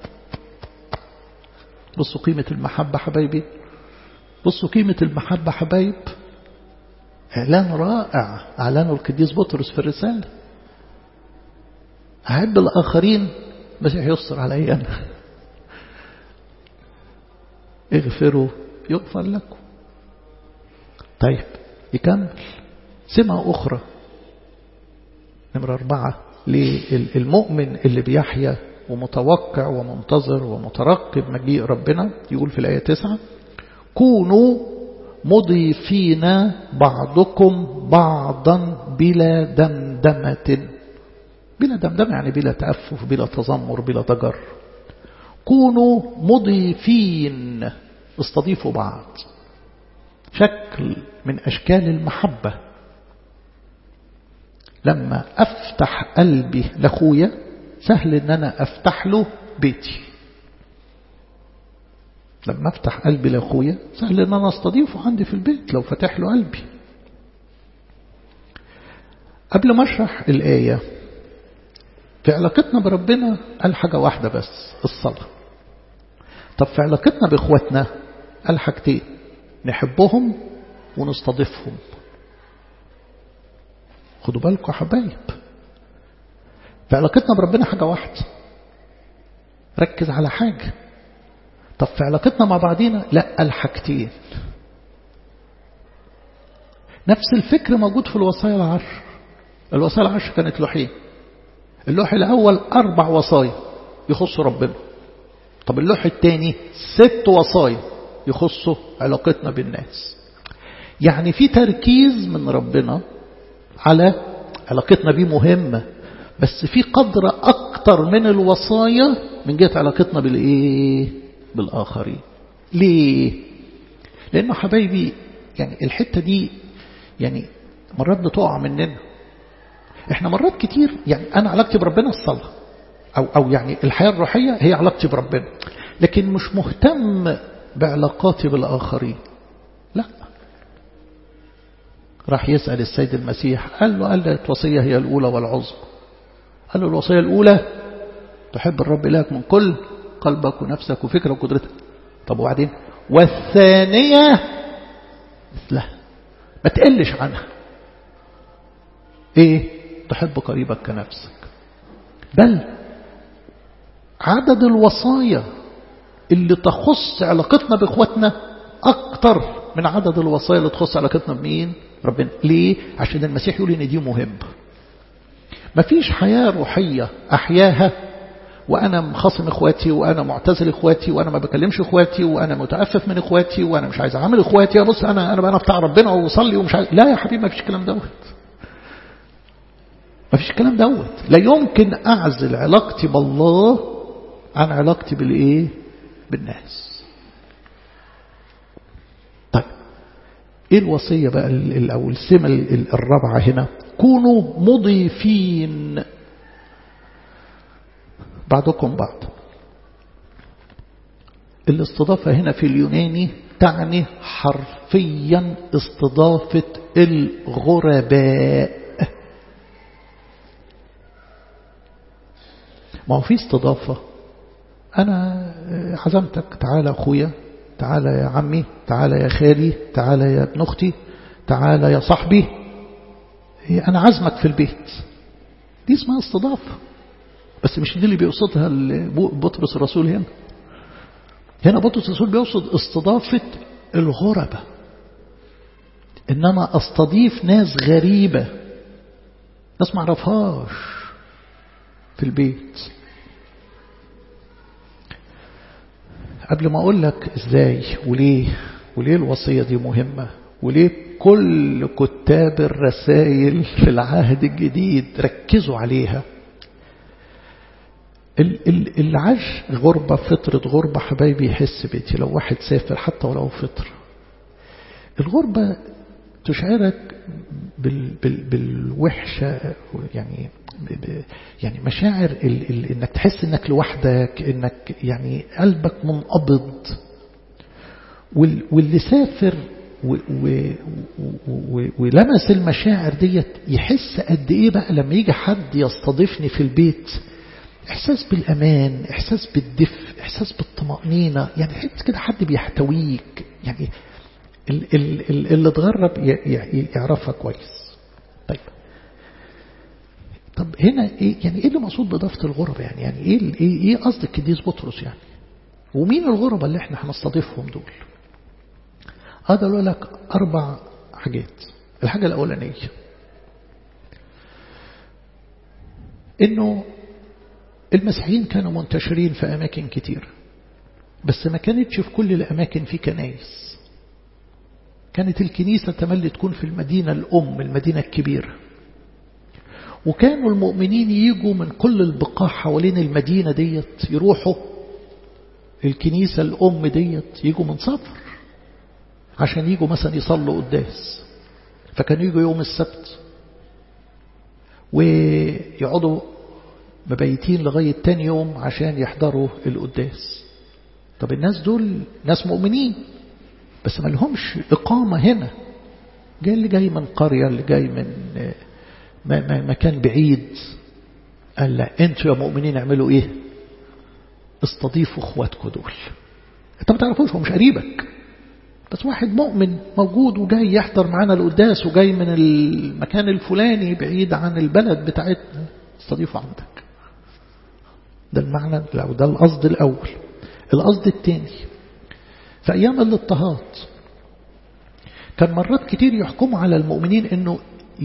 بصوا قيمة المحبة حبايبي بصوا قيمة المحبة حبايب إعلان رائع أعلانه القديس بطرس في الرسالة أحب الآخرين مسيح يستر علي أنا اغفروا يغفر لكم طيب يكمل سمة أخرى نمرة أربعة للمؤمن اللي بيحيا ومتوقع ومنتظر ومترقب مجيء ربنا يقول في الآية تسعة كونوا مضيفين بعضكم بعضا بلا دمدمة بلا دمدمة يعني بلا تأفف بلا تذمر بلا ضجر كونوا مضيفين استضيفوا بعض شكل من أشكال المحبة لما أفتح قلبي لأخويا سهل إن أنا أفتح له بيتي لما أفتح قلبي لأخويا سهل إن أنا أستضيفه عندي في البيت لو فتح له قلبي قبل ما أشرح الآية في علاقتنا بربنا قال حاجة واحدة بس الصلاة طب في علاقتنا بإخواتنا قال حاجتين نحبهم ونستضيفهم خدوا بالكم حبايب في علاقتنا بربنا حاجة واحدة ركز على حاجة طب في علاقتنا مع بعضينا لا الحاجتين نفس الفكر موجود في الوصايا العشر الوصايا العشر كانت لوحين اللوح الأول أربع وصايا يخصوا ربنا طب اللوح الثاني ست وصايا يخصوا علاقتنا بالناس يعني في تركيز من ربنا على علاقتنا بيه مهمة بس في قدر أكتر من الوصايا من جهة علاقتنا بالإيه بالآخرين ليه لأنه حبايبي يعني الحتة دي يعني مرات بتقع مننا احنا مرات كتير يعني أنا علاقتي بربنا الصلاة أو, أو يعني الحياة الروحية هي علاقتي بربنا لكن مش مهتم بعلاقاتي بالآخرين لا راح يسأل السيد المسيح قال له قال له الوصية هي الأولى والعظمى قال له الوصية الأولى تحب الرب إلهك من كل قلبك ونفسك وفكرك وقدرتك طب وبعدين والثانية مثلها ما تقلش عنها ايه تحب قريبك كنفسك بل عدد الوصايا اللي تخص علاقتنا بإخواتنا أكتر من عدد الوصايا اللي تخص علاقتنا بمين ربنا ليه عشان المسيح يقول ان دي مهم مفيش حياة روحية أحياها وأنا مخاصم إخواتي وأنا معتزل إخواتي وأنا ما بكلمش إخواتي وأنا متأفف من إخواتي وأنا مش عايز أعمل إخواتي بص أنا أنا بقى بتاع ربنا وصلي ومش عايز لا يا حبيبي ما فيش الكلام دوت ما فيش الكلام دوت لا يمكن أعزل علاقتي بالله عن علاقتي بالإيه بالناس طيب ايه الوصية بقى او السمة الرابعة هنا كونوا مضيفين بعضكم بعض الاستضافة هنا في اليوناني تعني حرفيا استضافة الغرباء ما هو في استضافة أنا عزمتك تعالى أخويا تعالى يا عمي تعالى يا خالي تعالى يا ابن أختي تعالى يا صاحبي أنا عزمك في البيت دي اسمها استضافة بس مش دي اللي بيقصدها بطرس الرسول هنا هنا بطرس الرسول بيقصد استضافة الغربة إن أنا أستضيف ناس غريبة ناس معرفهاش في البيت قبل ما أقول لك إزاي وليه وليه الوصية دي مهمة وليه كل كتاب الرسائل في العهد الجديد ركزوا عليها العج غربة فترة غربة حبايبي يحس بيتي لو واحد سافر حتى ولو فطر الغربة تشعرك بال بال بالوحشة يعني يعني مشاعر ال ال انك تحس انك لوحدك انك يعني قلبك منقبض واللي سافر و و و ولمس المشاعر ديت يحس قد ايه بقى لما يجي حد يستضيفني في البيت احساس بالامان احساس بالدفء احساس بالطمأنينة يعني تحس كده حد بيحتويك يعني اللي اتغرب يعرفها كويس طيب طب هنا ايه يعني ايه اللي مقصود باضافه الغرباء يعني يعني ايه ايه ايه قصد القديس بطرس يعني ومين الغرباء اللي احنا هنستضيفهم دول اقدر اقول لك اربع حاجات الحاجه الاولانيه انه المسيحيين كانوا منتشرين في اماكن كتير بس ما كانتش في كل الاماكن في كنايس كانت الكنيسه تملي تكون في المدينه الام المدينه الكبيره وكانوا المؤمنين يجوا من كل البقاع حوالين المدينة ديت يروحوا الكنيسة الأم ديت يجوا من سفر عشان يجوا مثلا يصلوا قداس فكانوا يجوا يوم السبت ويقعدوا مبيتين لغاية تاني يوم عشان يحضروا القداس طب الناس دول ناس مؤمنين بس ما لهمش إقامة هنا جاي اللي جاي من قرية اللي جاي من مكان بعيد قال لا انتوا يا مؤمنين اعملوا ايه استضيفوا اخواتكم دول انت ما تعرفوش هو مش قريبك بس واحد مؤمن موجود وجاي يحضر معانا القداس وجاي من المكان الفلاني بعيد عن البلد بتاعتنا استضيفه عندك ده المعنى أو ده القصد الأول القصد الثاني في أيام الاضطهاد كان مرات كتير يحكموا على المؤمنين أنه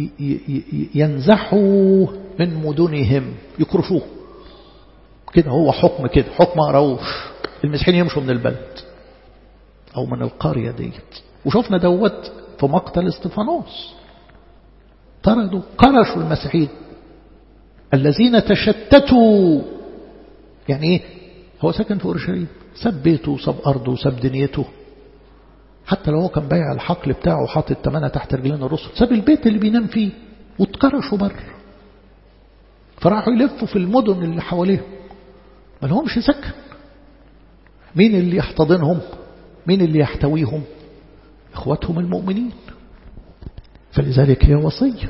ينزحوا من مدنهم يكرشوه كده هو حكم كده حكم أروش المسيحيين يمشوا من البلد أو من القرية ديت وشفنا دوت في مقتل استفانوس طردوا قرشوا المسيحيين الذين تشتتوا يعني ايه هو سكن في اورشليم ساب بيته وساب ارضه وساب دنيته حتى لو هو كان بايع الحقل بتاعه وحاطط التمانة تحت رجلين الرسل ساب البيت اللي بينام فيه واتكرشوا بره فراحوا يلفوا في المدن اللي حواليهم ما لهمش سكن مين اللي يحتضنهم مين اللي يحتويهم اخواتهم المؤمنين فلذلك هي وصيه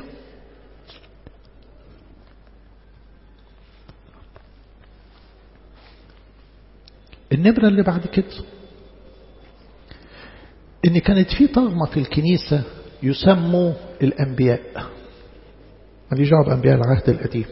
النبرة اللي بعد كده ان كانت في طغمة في الكنيسة يسموا الأنبياء ماليش دعوه بأنبياء العهد القديم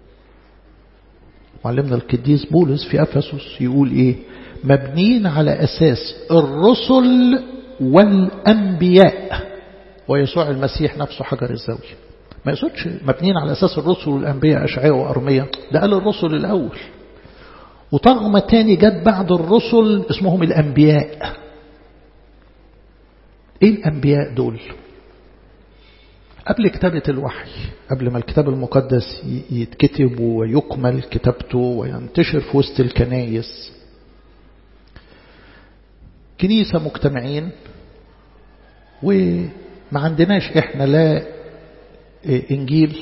معلمنا القديس بولس في أفسس يقول إيه مبنيين على أساس الرسل والأنبياء ويسوع المسيح نفسه حجر الزاوية ما يقصدش مبنيين على أساس الرسل والأنبياء أشعياء وأرمية ده قال الرسل الأول وطغمة تاني جت بعد الرسل اسمهم الأنبياء ايه الأنبياء دول قبل كتابة الوحي قبل ما الكتاب المقدس يتكتب ويكمل كتابته وينتشر في وسط الكنايس كنيسة مجتمعين وما عندناش احنا لا انجيل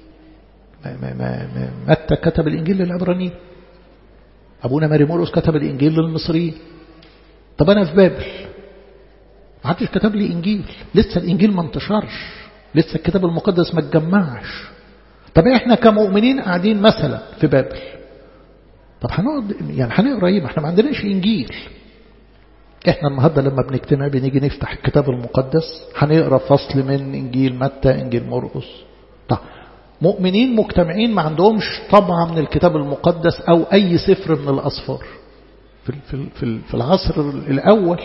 متى كتب الانجيل للعبرانيين أبونا ماري مورس كتب الإنجيل للمصريين طب أنا في بابل ما حدش كتب لي إنجيل لسه الإنجيل ما انتشرش لسه الكتاب المقدس ما اتجمعش طب احنا كمؤمنين قاعدين مثلا في بابل طب هنقعد يعني هنقرا ايه ما احنا ما عندناش انجيل احنا النهارده لما بنجتمع بنيجي نفتح الكتاب المقدس هنقرا فصل من انجيل متى انجيل مرقس طب مؤمنين مجتمعين ما عندهمش طبعة من الكتاب المقدس أو أي سفر من الأصفار في, في, في العصر الأول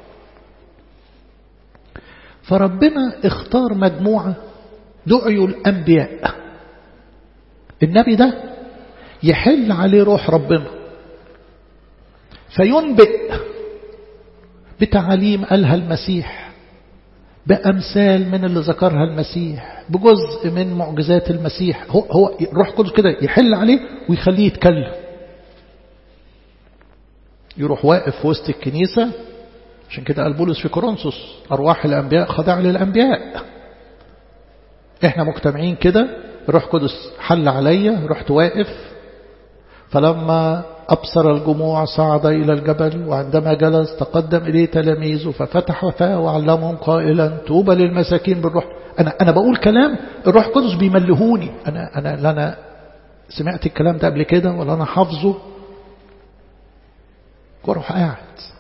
فربنا اختار مجموعة دعيوا الأنبياء النبي ده يحل عليه روح ربنا فينبئ بتعاليم قالها المسيح بأمثال من اللي ذكرها المسيح بجزء من معجزات المسيح هو, هو روح قدس كده يحل عليه ويخليه يتكلم يروح واقف في وسط الكنيسة عشان كده قال بولس في كورنثوس أرواح الأنبياء خضع للأنبياء احنا مجتمعين كده روح قدس حل عليا رحت واقف فلما أبصر الجموع صعد إلى الجبل وعندما جلس تقدم إليه تلاميذه ففتح فاه وعلمهم قائلا توبى للمساكين بالروح أنا أنا بقول كلام الروح القدس بيملهوني أنا أنا لا أنا سمعت الكلام ده قبل كده ولا أنا حافظه واروح قاعد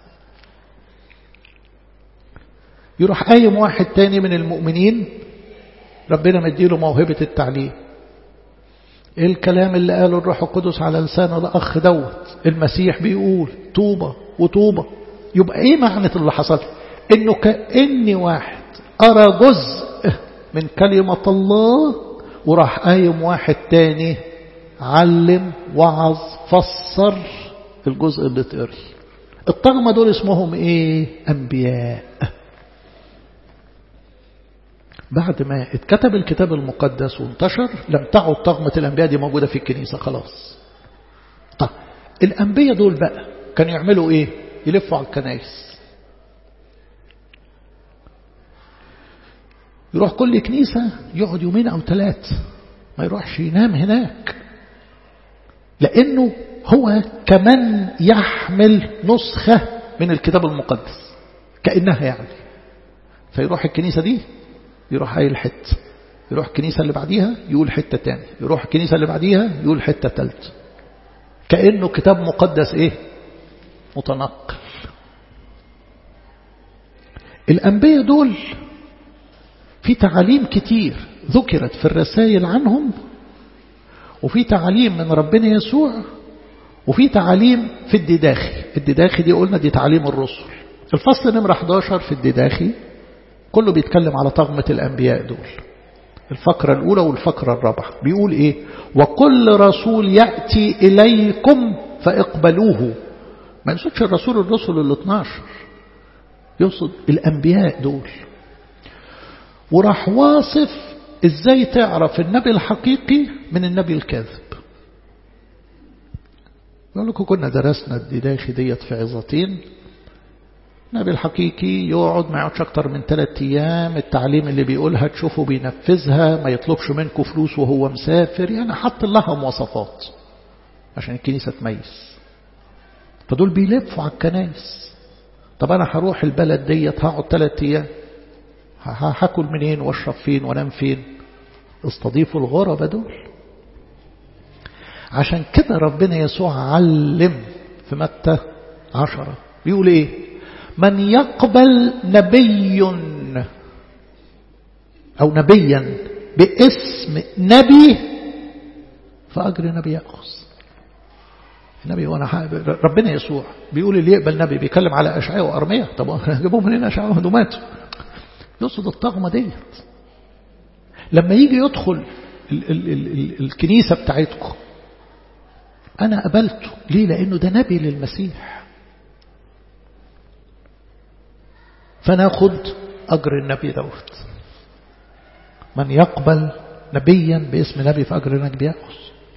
يروح قايم واحد تاني من المؤمنين ربنا مديله موهبة التعليم ايه الكلام اللي قاله الروح القدس على لسان الاخ دوت المسيح بيقول طوبة وطوبة يبقى ايه معنى اللي حصل انه كأني واحد ارى جزء من كلمة الله وراح قايم واحد تاني علم وعظ فسر الجزء اللي اتقري الطغمة دول اسمهم ايه انبياء بعد ما اتكتب الكتاب المقدس وانتشر لم تعد طغمة الأنبياء دي موجودة في الكنيسة خلاص طب الأنبياء دول بقى كانوا يعملوا ايه يلفوا على الكنائس يروح كل كنيسة يقعد يومين أو ثلاث ما يروحش ينام هناك لأنه هو كمان يحمل نسخة من الكتاب المقدس كأنها يعني فيروح الكنيسة دي يروح قايل حتة يروح الكنيسة اللي بعديها يقول حتة تاني يروح الكنيسة اللي بعديها يقول حتة تالت كأنه كتاب مقدس ايه متنقل الأنبياء دول في تعاليم كتير ذكرت في الرسائل عنهم وفي تعاليم من ربنا يسوع وفي تعاليم في الدداخي الدداخي دي قلنا دي تعاليم الرسل الفصل نمرة 11 في الدداخي كله بيتكلم على طغمة الأنبياء دول الفقرة الأولى والفقرة الرابعة بيقول إيه وكل رسول يأتي إليكم فاقبلوه ما يقصدش الرسول الرسل ال 12 يقصد الأنبياء دول وراح واصف إزاي تعرف النبي الحقيقي من النبي الكاذب يقول لكم كنا درسنا الدداخي ديت في عظتين النبي الحقيقي يقعد ما يقعدش أكتر من ثلاثة أيام التعليم اللي بيقولها تشوفه بينفذها ما يطلبش منكم فلوس وهو مسافر يعني حط لها مواصفات عشان الكنيسة تميز فدول بيلفوا على الكنائس طب أنا هروح البلد ديت هقعد ثلاثة أيام هاكل منين واشرب فين وانام فين استضيفوا الغربة دول عشان كده ربنا يسوع علم في متى عشرة بيقول ايه من يقبل نبي أو نبيا باسم نبي فأجر نبي يأخذ النبي وانا ربنا يسوع بيقول اللي يقبل نبي بيتكلم على أشعياء وأرمية طب جابوهم منين أشعياء وهدومات يقصد الطغمة ديت لما يجي يدخل ال ال ال ال الكنيسة بتاعتكم أنا قبلته ليه لأنه ده نبي للمسيح فناخد أجر النبي دوت من يقبل نبيا باسم نبي فأجر النبي يأخذ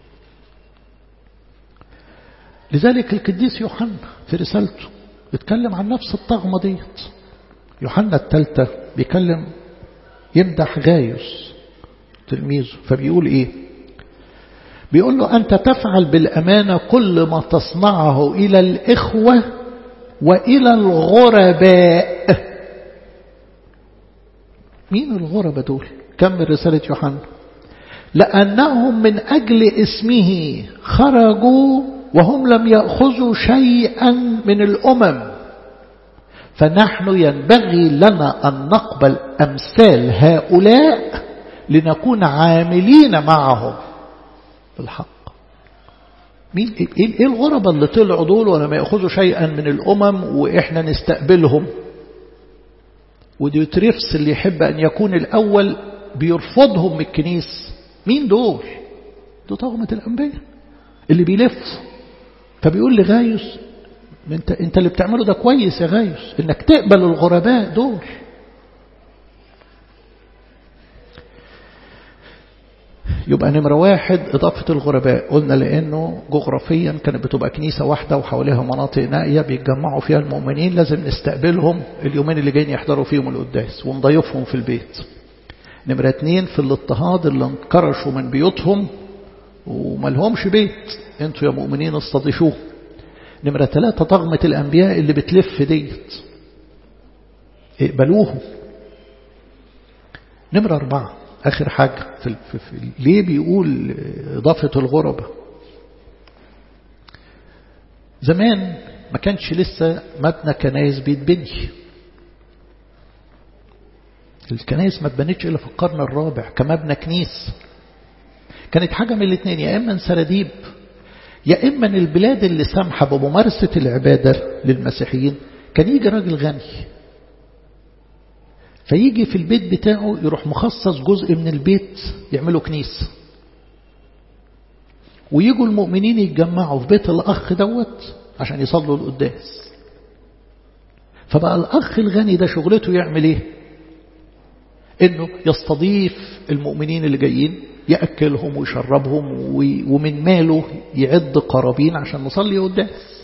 لذلك القديس يوحنا في رسالته بيتكلم عن نفس الطغمة ديت يوحنا الثالثة بيكلم يمدح غايوس تلميذه فبيقول ايه بيقول له أنت تفعل بالأمانة كل ما تصنعه إلى الإخوة وإلى الغرباء مين الغرباء دول كمل رسالة يوحنا لأنهم من أجل اسمه خرجوا وهم لم يأخذوا شيئا من الأمم فنحن ينبغي لنا أن نقبل أمثال هؤلاء لنكون عاملين معهم بالحق مين ايه الغرباء اللي طلعوا دول ولا ما ياخذوا شيئا من الامم واحنا نستقبلهم وديوتريفس اللي يحب ان يكون الاول بيرفضهم من الكنيس مين دول دول طغمة الانبياء اللي بيلف فبيقول لغايوس انت انت اللي بتعمله ده كويس يا غايوس انك تقبل الغرباء دول يبقى نمرة واحد إضافة الغرباء قلنا لأنه جغرافيا كانت بتبقى كنيسة واحدة وحواليها مناطق نائية بيتجمعوا فيها المؤمنين لازم نستقبلهم اليومين اللي جايين يحضروا فيهم القداس ونضيفهم في البيت نمرة اتنين في الاضطهاد اللي انكرشوا من بيوتهم وملهمش بيت انتوا يا مؤمنين استضيفوه نمرة ثلاثة طغمة الأنبياء اللي بتلف ديت اقبلوهم نمرة أربعة آخر حاجة في في في ليه بيقول إضافة الغربة زمان ما كانش لسه مبنى كنايس بيتبني الكنايس ما اتبنتش إلا في القرن الرابع كمبنى كنيس كانت حاجة من الاثنين يا إما سراديب يا إما البلاد اللي سامحة بممارسة العبادة للمسيحيين كان يجي راجل غني فيجي في البيت بتاعه يروح مخصص جزء من البيت يعملوا كنيسة ويجوا المؤمنين يتجمعوا في بيت الأخ دوت عشان يصلوا القداس فبقى الأخ الغني ده شغلته يعمل ايه انه يستضيف المؤمنين اللي جايين يأكلهم ويشربهم ومن ماله يعد قرابين عشان نصلي قداس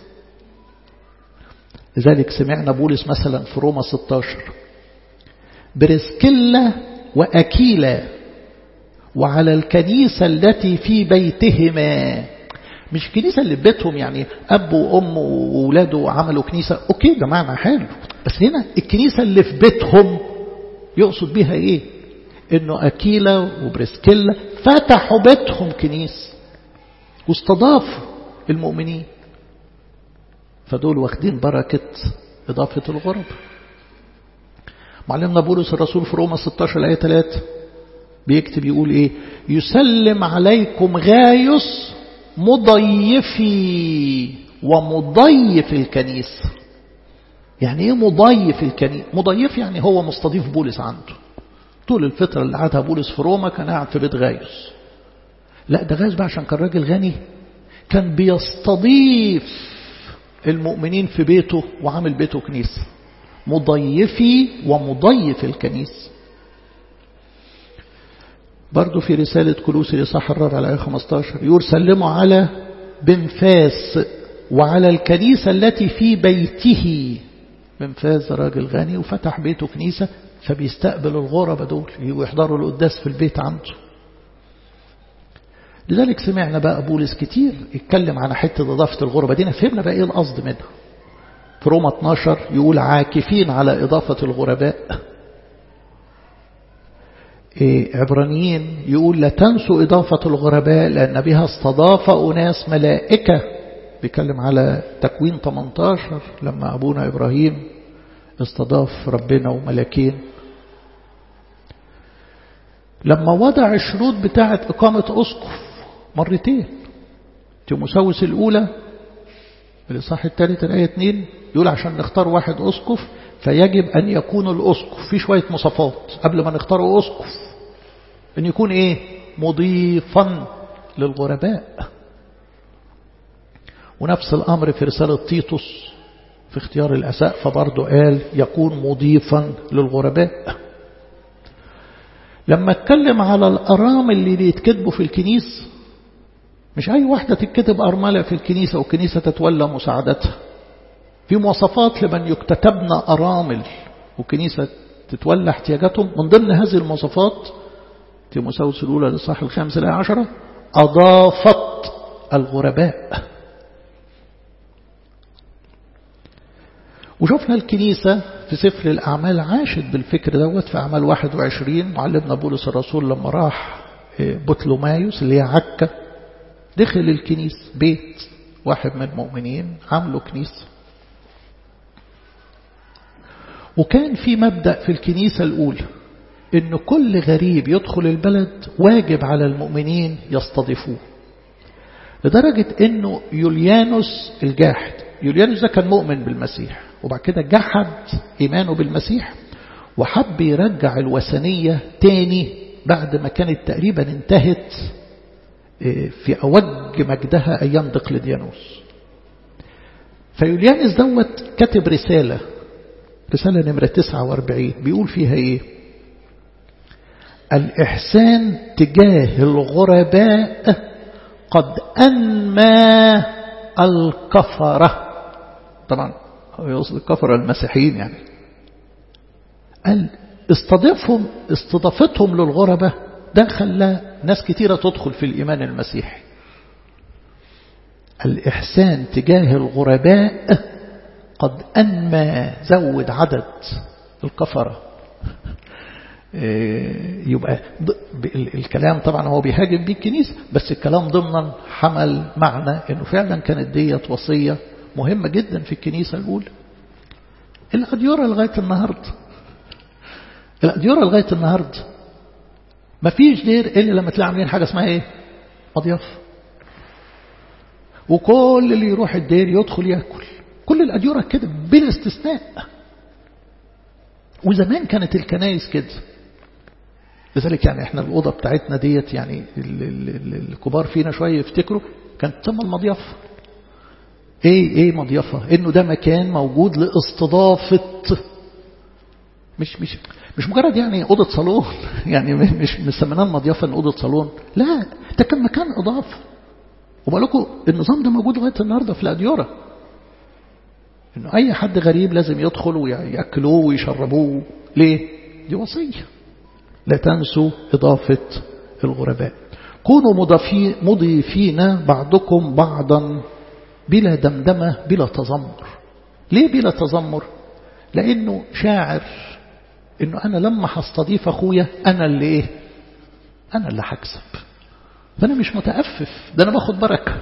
لذلك سمعنا بولس مثلا في روما 16 برسكيلا وأكيلا وعلى الكنيسة التي في بيتهما مش الكنيسة اللي في بيتهم يعني أب وأم وولاده عملوا كنيسة أوكي ده معنى حلو بس هنا الكنيسة اللي في بيتهم يقصد بيها إيه إنه أكيلا وبرسكيلا فتحوا بيتهم كنيسة واستضافوا المؤمنين فدول واخدين بركة إضافة الغرب معلمنا بولس الرسول في روما 16 الآية 3 بيكتب يقول إيه يسلم عليكم غايس مضيفي ومضيف الكنيسة يعني ايه مضيف الكنيسة مضيف يعني هو مستضيف بولس عنده طول الفترة اللي قعدها بولس في روما كان قاعد في بيت غايس لا ده غايس بقى عشان كان راجل غني كان بيستضيف المؤمنين في بيته وعامل بيته كنيسة مضيفي ومضيف الكنيسة برضو في رسالة كلوسي لصح الرابع على آية 15 يقول سلموا على بنفاس وعلى الكنيسة التي في بيته بنفاس راجل غني وفتح بيته كنيسة فبيستقبل الغربة دول يجوا يحضروا القداس في البيت عنده لذلك سمعنا بقى بولس كتير يتكلم عن حتة إضافة الغربة دينا فهمنا بقى إيه القصد منها في روما 12 يقول عاكفين على إضافة الغرباء إيه عبرانيين يقول لا تنسوا إضافة الغرباء لأن بها استضاف أناس ملائكة بيتكلم على تكوين 18 لما أبونا إبراهيم استضاف ربنا وملاكين لما وضع الشروط بتاعة إقامة أسقف مرتين تيموساوس الأولى الإصحاح الثالث الآية 2 يقول عشان نختار واحد أسقف فيجب أن يكون الأسقف في شوية مواصفات قبل ما نختار أسقف أن يكون إيه مضيفا للغرباء ونفس الأمر في رسالة تيتوس في اختيار الأساء فبرضه قال يكون مضيفا للغرباء لما اتكلم على الأرامل اللي بيتكتبوا في الكنيس مش أي واحدة تتكتب أرملة في الكنيسة والكنيسة تتولى مساعدتها في مواصفات لمن يكتتبن أرامل والكنيسة تتولى احتياجاتهم من ضمن هذه المواصفات تيموساوس الأولى للصح الخامس الآية عشرة أضافت الغرباء وشفنا الكنيسة في سفر الأعمال عاشت بالفكر دوت في أعمال 21 معلمنا بولس الرسول لما راح بطلومايوس اللي هي عكا دخل الكنيسة بيت واحد من المؤمنين عملوا كنيسة وكان في مبدأ في الكنيسة الأولى إن كل غريب يدخل البلد واجب على المؤمنين يستضيفوه لدرجة إنه يوليانوس الجاحد يوليانوس ده كان مؤمن بالمسيح وبعد كده جحد إيمانه بالمسيح وحب يرجع الوثنية تاني بعد ما كانت تقريبا انتهت في أوج مجدها أيام دقلديانوس فيوليانوس دوت كتب رسالة رسالة نمرة 49 بيقول فيها إيه الإحسان تجاه الغرباء قد أنمى الكفرة طبعا يقصد الكفرة المسيحيين يعني قال استضافهم استضافتهم للغربة ده خلى ناس كتيرة تدخل في الإيمان المسيحي الإحسان تجاه الغرباء قد أنمى زود عدد الكفرة يبقى الكلام طبعا هو بيهاجم بيه الكنيسة بس الكلام ضمنا حمل معنى انه فعلا كانت ديت وصية مهمة جدا في الكنيسة الأولى الأديرة لغاية النهاردة الأديرة لغاية النهاردة ما فيش دير إلا لما تلاقي عاملين حاجة اسمها إيه مضياف وكل اللي يروح الدير يدخل يأكل كل الأديرة كده بلا استثناء وزمان كانت الكنائس كده لذلك يعني احنا الأوضة بتاعتنا ديت يعني ال ال ال الكبار فينا شوية يفتكروا كانت تسمى المضيافة ايه ايه مضيافة انه ده مكان موجود لاستضافة مش مش مش مجرد يعني أوضة صالون يعني مش مسميناه المضيافة ان أوضة صالون لا ده كان مكان إضافة وبقول لكم النظام ده موجود لغاية النهاردة في الأديرة انه اي حد غريب لازم يدخل ويأكلوه ويشربوه ليه دي وصية لا تنسوا إضافة الغرباء كونوا مضيفين, مضيفين بعضكم بعضا بلا دمدمة بلا تذمر ليه بلا تذمر لأنه شاعر أنه أنا لما هستضيف أخويا أنا اللي إيه أنا اللي هكسب فأنا مش متأفف ده أنا باخد بركة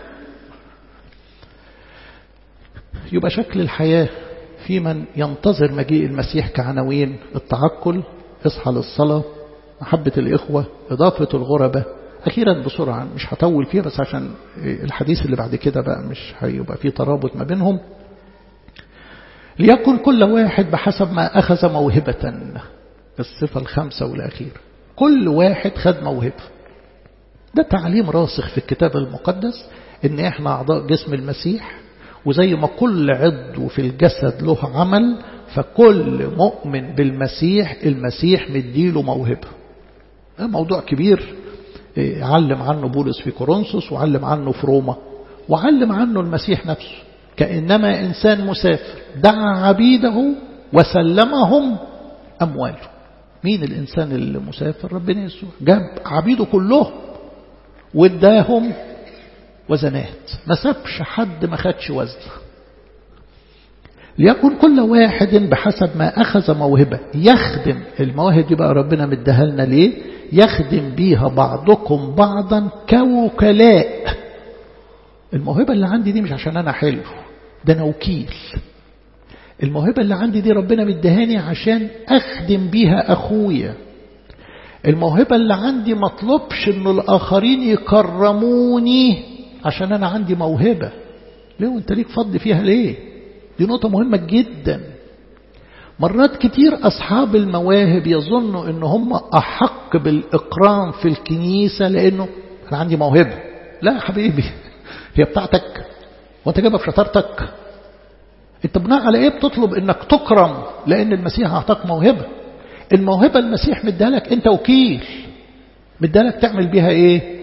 يبقى شكل الحياة في من ينتظر مجيء المسيح كعناوين التعقل اصحى للصلاة محبة الإخوة إضافة الغربة أخيرا بسرعة مش هطول فيها بس عشان الحديث اللي بعد كده بقى مش هيبقى فيه ترابط ما بينهم ليكن كل واحد بحسب ما أخذ موهبة الصفة الخامسة والأخيرة كل واحد خد موهبة ده تعليم راسخ في الكتاب المقدس ان احنا أعضاء جسم المسيح وزي ما كل عضو في الجسد له عمل فكل مؤمن بالمسيح المسيح مديله موهبة ده موضوع كبير علم عنه بولس في كورنثوس وعلم عنه في روما وعلم عنه المسيح نفسه كأنما إنسان مسافر دعا عبيده وسلمهم أمواله مين الإنسان المسافر ربنا يسوع جاب عبيده كلهم واداهم وزنات ما سابش حد ما خدش وزن ليكن كل واحد بحسب ما أخذ موهبة يخدم المواهب دي بقى ربنا مديها لنا ليه يخدم بيها بعضكم بعضا كوكلاء الموهبة اللي عندي دي مش عشان أنا حلو ده أنا وكيل الموهبة اللي عندي دي ربنا مدهاني عشان أخدم بيها أخويا الموهبة اللي عندي مطلبش أن الآخرين يكرموني عشان أنا عندي موهبة ليه وانت ليك فضل فيها ليه دي نقطة مهمة جدا مرات كتير أصحاب المواهب يظنوا أن هم أحق بالإكرام في الكنيسة لأنه أنا عندي موهبة لا يا حبيبي هي بتاعتك وانت جايبها في شطارتك انت بناء على ايه بتطلب انك تكرم لان المسيح اعطاك موهبة الموهبة المسيح مديها لك انت وكيل مديها لك تعمل بيها ايه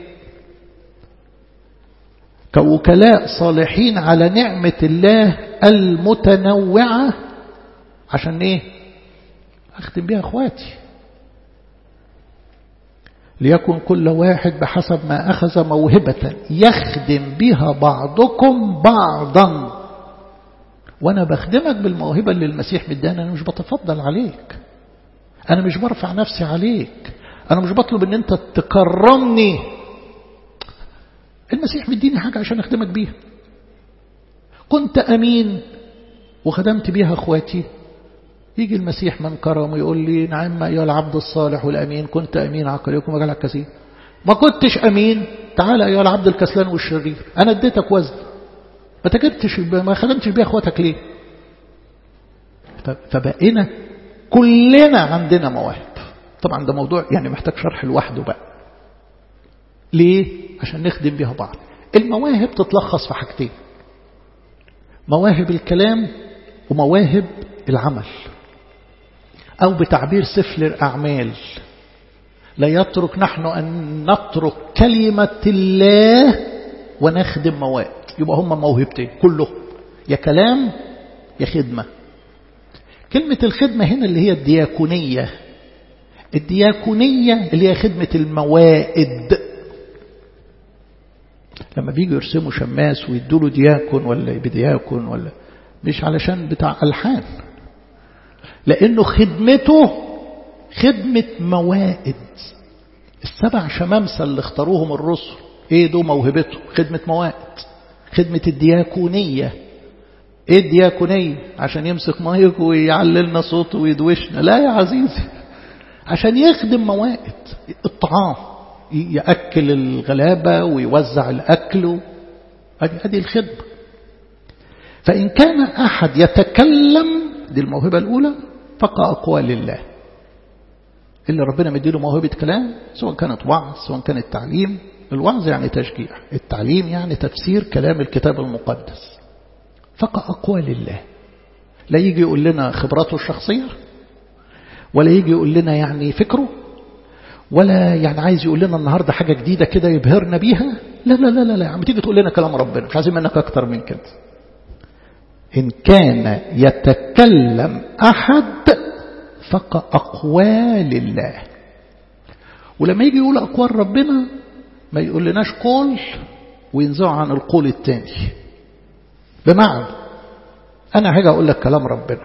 كوكلاء صالحين على نعمة الله المتنوعة عشان ايه اختم بيها اخواتي ليكن كل واحد بحسب ما أخذ موهبة يخدم بها بعضكم بعضا وأنا بخدمك بالموهبة اللي المسيح مدانا أنا مش بتفضل عليك أنا مش برفع نفسي عليك أنا مش بطلب أن أنت تكرمني المسيح مديني حاجة عشان أخدمك بيها كنت أمين وخدمت بيها أخواتي يجي المسيح من كرم ويقول لي نعم أيها العبد الصالح والأمين كنت أمين عقلكم وجعلك كثير ما كنتش أمين تعال أيها العبد الكسلان والشرير أنا اديتك وزن ما تجبتش ما خدمتش بيها أخواتك ليه فبقينا كلنا عندنا مواهب طبعا ده موضوع يعني محتاج شرح لوحده بقى ليه عشان نخدم بيها بعض المواهب تتلخص في حاجتين مواهب الكلام ومواهب العمل أو بتعبير سفل الأعمال لا يترك نحن أن نترك كلمة الله ونخدم مواد يبقى هم موهبتين كله يا كلام يا خدمة كلمة الخدمة هنا اللي هي الدياكونية الدياكونية اللي هي خدمة الموائد لما بيجوا يرسموا شماس ويدوا له دياكون ولا بدياكون ولا مش علشان بتاع ألحان لأنه خدمته خدمة موائد السبع شمامسة اللي اختاروهم الرسل ايه دو موهبته خدمة موائد خدمة الدياكونية ايه الدياكونية عشان يمسك مايك ويعللنا صوته ويدوشنا لا يا عزيزي عشان يخدم موائد الطعام يأكل الغلابة ويوزع الأكل هذه الخدمة فإن كان أحد يتكلم دي الموهبة الأولى فقى أقوال الله اللي ربنا مديله موهبة كلام سواء كانت وعظ سواء كانت تعليم الوعظ يعني تشجيع التعليم يعني تفسير كلام الكتاب المقدس فقى أقوال الله لا يجي يقول لنا خبراته الشخصية ولا يجي يقول لنا يعني فكره ولا يعني عايز يقول لنا النهاردة حاجة جديدة كده يبهرنا بيها لا لا لا لا لا عم تيجي تقول لنا كلام ربنا مش عايزين منك أكتر من كده إن كان يتكلم أحد فقأقوال الله ولما يجي يقول أقوال ربنا ما يقول لناش قول وينزعوا عن القول التاني بمعنى أنا هاجي أقول لك كلام ربنا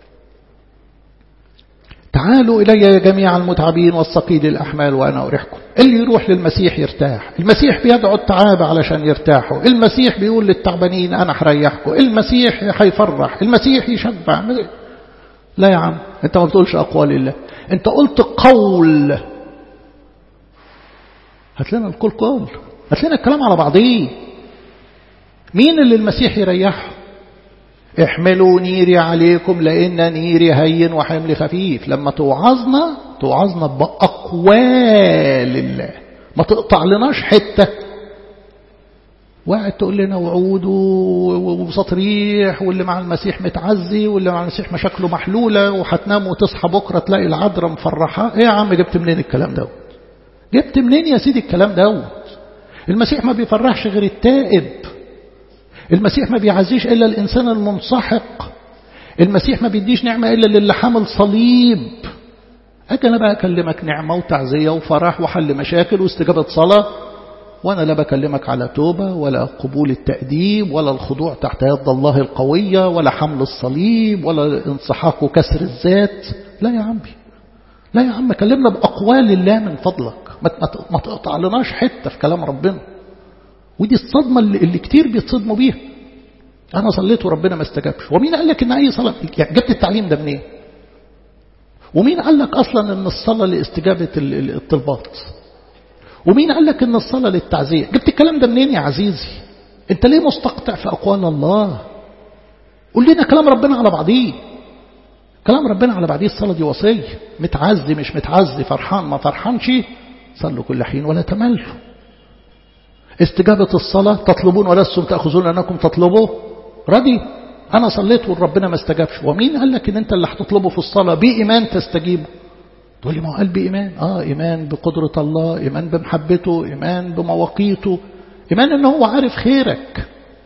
تعالوا إلي يا جميع المتعبين والثقيل الأحمال وأنا أريحكم اللي يروح للمسيح يرتاح المسيح بيدعو التعابة علشان يرتاحوا المسيح بيقول للتعبانين أنا هريحكم المسيح هيفرح المسيح يشبع لا يا عم أنت ما بتقولش أقوال الله أنت قلت قول هات لنا القول قول هات لنا الكلام على بعضيه مين اللي المسيح يريحه احملوا نيري عليكم لأن نيري هين وحمل خفيف لما توعظنا توعظنا بأقوال الله ما تقطع لناش حتة وقعد تقول لنا وعود وسطريح واللي مع المسيح متعزي واللي مع المسيح مشاكله محلولة وهتنام وتصحى بكرة تلاقي العذراء مفرحة ايه يا عم جبت منين الكلام دوت جبت منين يا سيدي الكلام دوت المسيح ما بيفرحش غير التائب المسيح ما بيعزيش إلا الإنسان المنسحق المسيح ما بيديش نعمة إلا للي حامل صليب أجي أنا بقى أكلمك نعمة وتعزية وفرح وحل مشاكل واستجابة صلاة وأنا لا بكلمك على توبة ولا قبول التأديب ولا الخضوع تحت يد الله القوية ولا حمل الصليب ولا انسحاق وكسر الذات لا يا عمي لا يا عم كلمنا بأقوال الله من فضلك ما تقطع لناش حتة في كلام ربنا ودي الصدمة اللي, اللي كتير بيتصدموا بيها أنا صليت وربنا ما استجابش ومين قال لك إن أي صلاة يعني جبت التعليم ده منين إيه؟ ومين قال لك أصلا إن الصلاة لاستجابة الطلبات ومين قال لك إن الصلاة للتعزية جبت الكلام ده منين يا عزيزي أنت ليه مستقطع في أقوال الله قول لنا كلام ربنا على بعضيه كلام ربنا على بعضيه الصلاة دي وصية متعزي مش متعزي فرحان ما فرحانش صلوا كل حين ولا تملوا استجابة الصلاة تطلبون ولستم تأخذون أنكم تطلبوه ردي أنا صليت وربنا ما استجابش ومين قال لك إن أنت اللي هتطلبه في الصلاة بإيمان تستجيبه تقول لي ما هو قال بإيمان آه إيمان بقدرة الله إيمان بمحبته إيمان بمواقيته إيمان إن هو عارف خيرك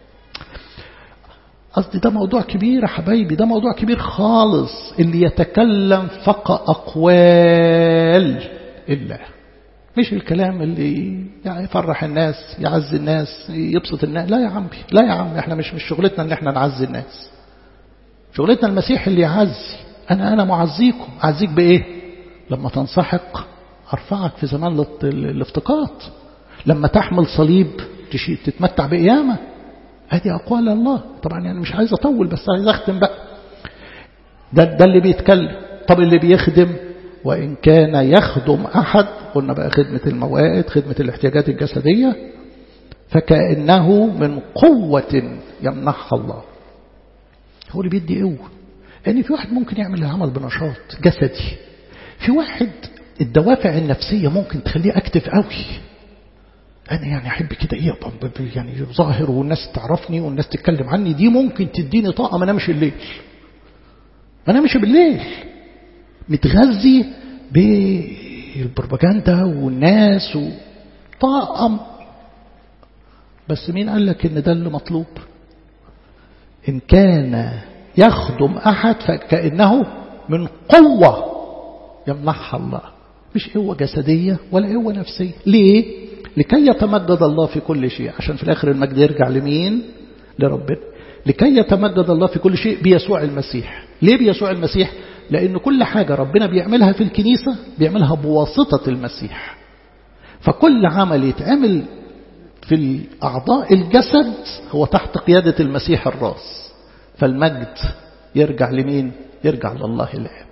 قصدي ده موضوع كبير يا حبايبي ده موضوع كبير خالص اللي يتكلم فقط أقوال الله مش الكلام اللي يعني يفرح الناس يعزي الناس يبسط الناس لا يا عمي لا يا عمي احنا مش مش شغلتنا ان احنا نعزي الناس شغلتنا المسيح اللي يعزي انا انا معزيكم اعزيك بايه لما تنسحق ارفعك في زمان الافتقاد لما تحمل صليب تتمتع بقيامه هذه اقوال الله طبعا يعني مش عايز اطول بس عايز اختم بقى ده ده اللي بيتكلم طب اللي بيخدم وإن كان يخدم أحد قلنا بقى خدمة الموائد خدمة الاحتياجات الجسدية فكأنه من قوة يمنحها الله هو اللي بيدي قوة لأن في واحد ممكن يعمل العمل بنشاط جسدي في واحد الدوافع النفسية ممكن تخليه أكتف قوي أنا يعني أحب كده إيه يعني ظاهر والناس تعرفني والناس تتكلم عني دي ممكن تديني طاقة ما نامش الليل ما نامش بالليل متغذي بالبروباجندا والناس وطاقم بس مين قال لك ان ده اللي مطلوب ان كان يخدم احد فكانه من قوه يمنحها الله مش قوه جسديه ولا قوه نفسيه ليه لكي يتمجد الله في كل شيء عشان في الاخر المجد يرجع لمين لربنا لكي يتمجد الله في كل شيء بيسوع المسيح ليه بيسوع المسيح لأن كل حاجة ربنا بيعملها في الكنيسة بيعملها بواسطة المسيح فكل عمل يتعمل في أعضاء الجسد هو تحت قيادة المسيح الراس فالمجد يرجع لمين؟ يرجع لله الآب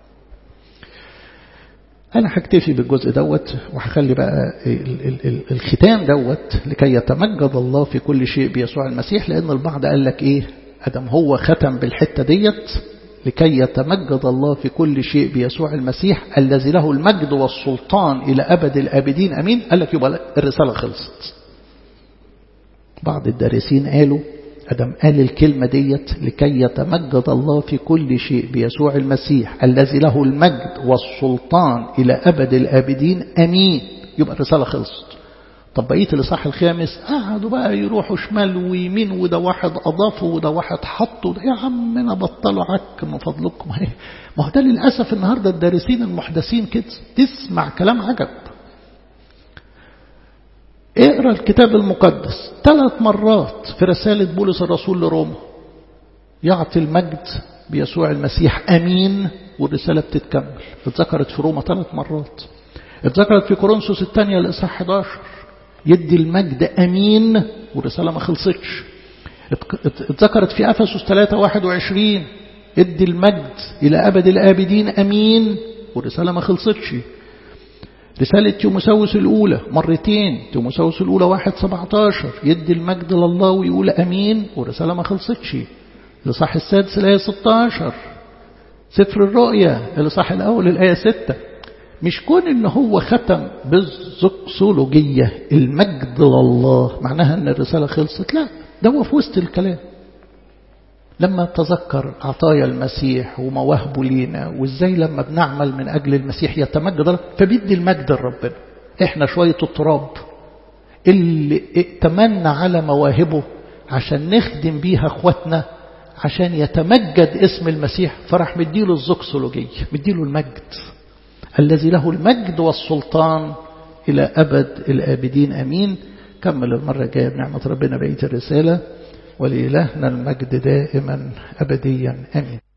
أنا هكتفي بالجزء دوت وهخلي بقى الختام دوت لكي يتمجد الله في كل شيء بيسوع المسيح لأن البعض قال لك إيه أدم هو ختم بالحتة ديت لكي يتمجد الله في كل شيء بيسوع المسيح الذي له المجد والسلطان إلى أبد الآبدين أمين قال لك يبقى الرسالة خلصت بعض الدارسين قالوا أدم قال الكلمة ديت لكي يتمجد الله في كل شيء بيسوع المسيح الذي له المجد والسلطان إلى أبد الآبدين أمين يبقى الرسالة خلصت طب بقية الإصحاح الخامس قعدوا بقى يروحوا شمال ويمين وده واحد أضافه وده واحد حطه يا عمنا بطلوا عك من فضلكم ما هو ده للأسف النهاردة الدارسين المحدثين كده تسمع كلام عجب اقرا الكتاب المقدس ثلاث مرات في رسالة بولس الرسول لروما يعطي المجد بيسوع المسيح أمين والرسالة بتتكمل اتذكرت في روما ثلاث مرات اتذكرت في كورنثوس الثانية الإصحاح 11 يدي المجد أمين والرسالة ما خلصتش اتذكرت في أفسس 3 21 ادي المجد إلى أبد الآبدين أمين والرسالة ما خلصتش رسالة تيموساوس الأولى مرتين تيموساوس الأولى واحد 17 يدي المجد لله ويقول أمين والرسالة ما خلصتش الإصحاح السادس الآية 16 سفر الرؤيا الإصحاح الأول الآية 6 مش كون إن هو ختم بالزقسولوجية المجد لله معناها إن الرسالة خلصت لا ده هو في وسط الكلام لما تذكر عطايا المسيح ومواهبه لينا وازاي لما بنعمل من أجل المسيح يتمجد فبيدي المجد لربنا احنا شوية التراب اللي ائتمنا على مواهبه عشان نخدم بيها اخواتنا عشان يتمجد اسم المسيح فراح مديله الزكسولوجية مديله المجد الذي له المجد والسلطان إلى أبد الآبدين أمين كمل المرة الجاية بنعمة ربنا بقية الرسالة ولإلهنا المجد دائما أبديا أمين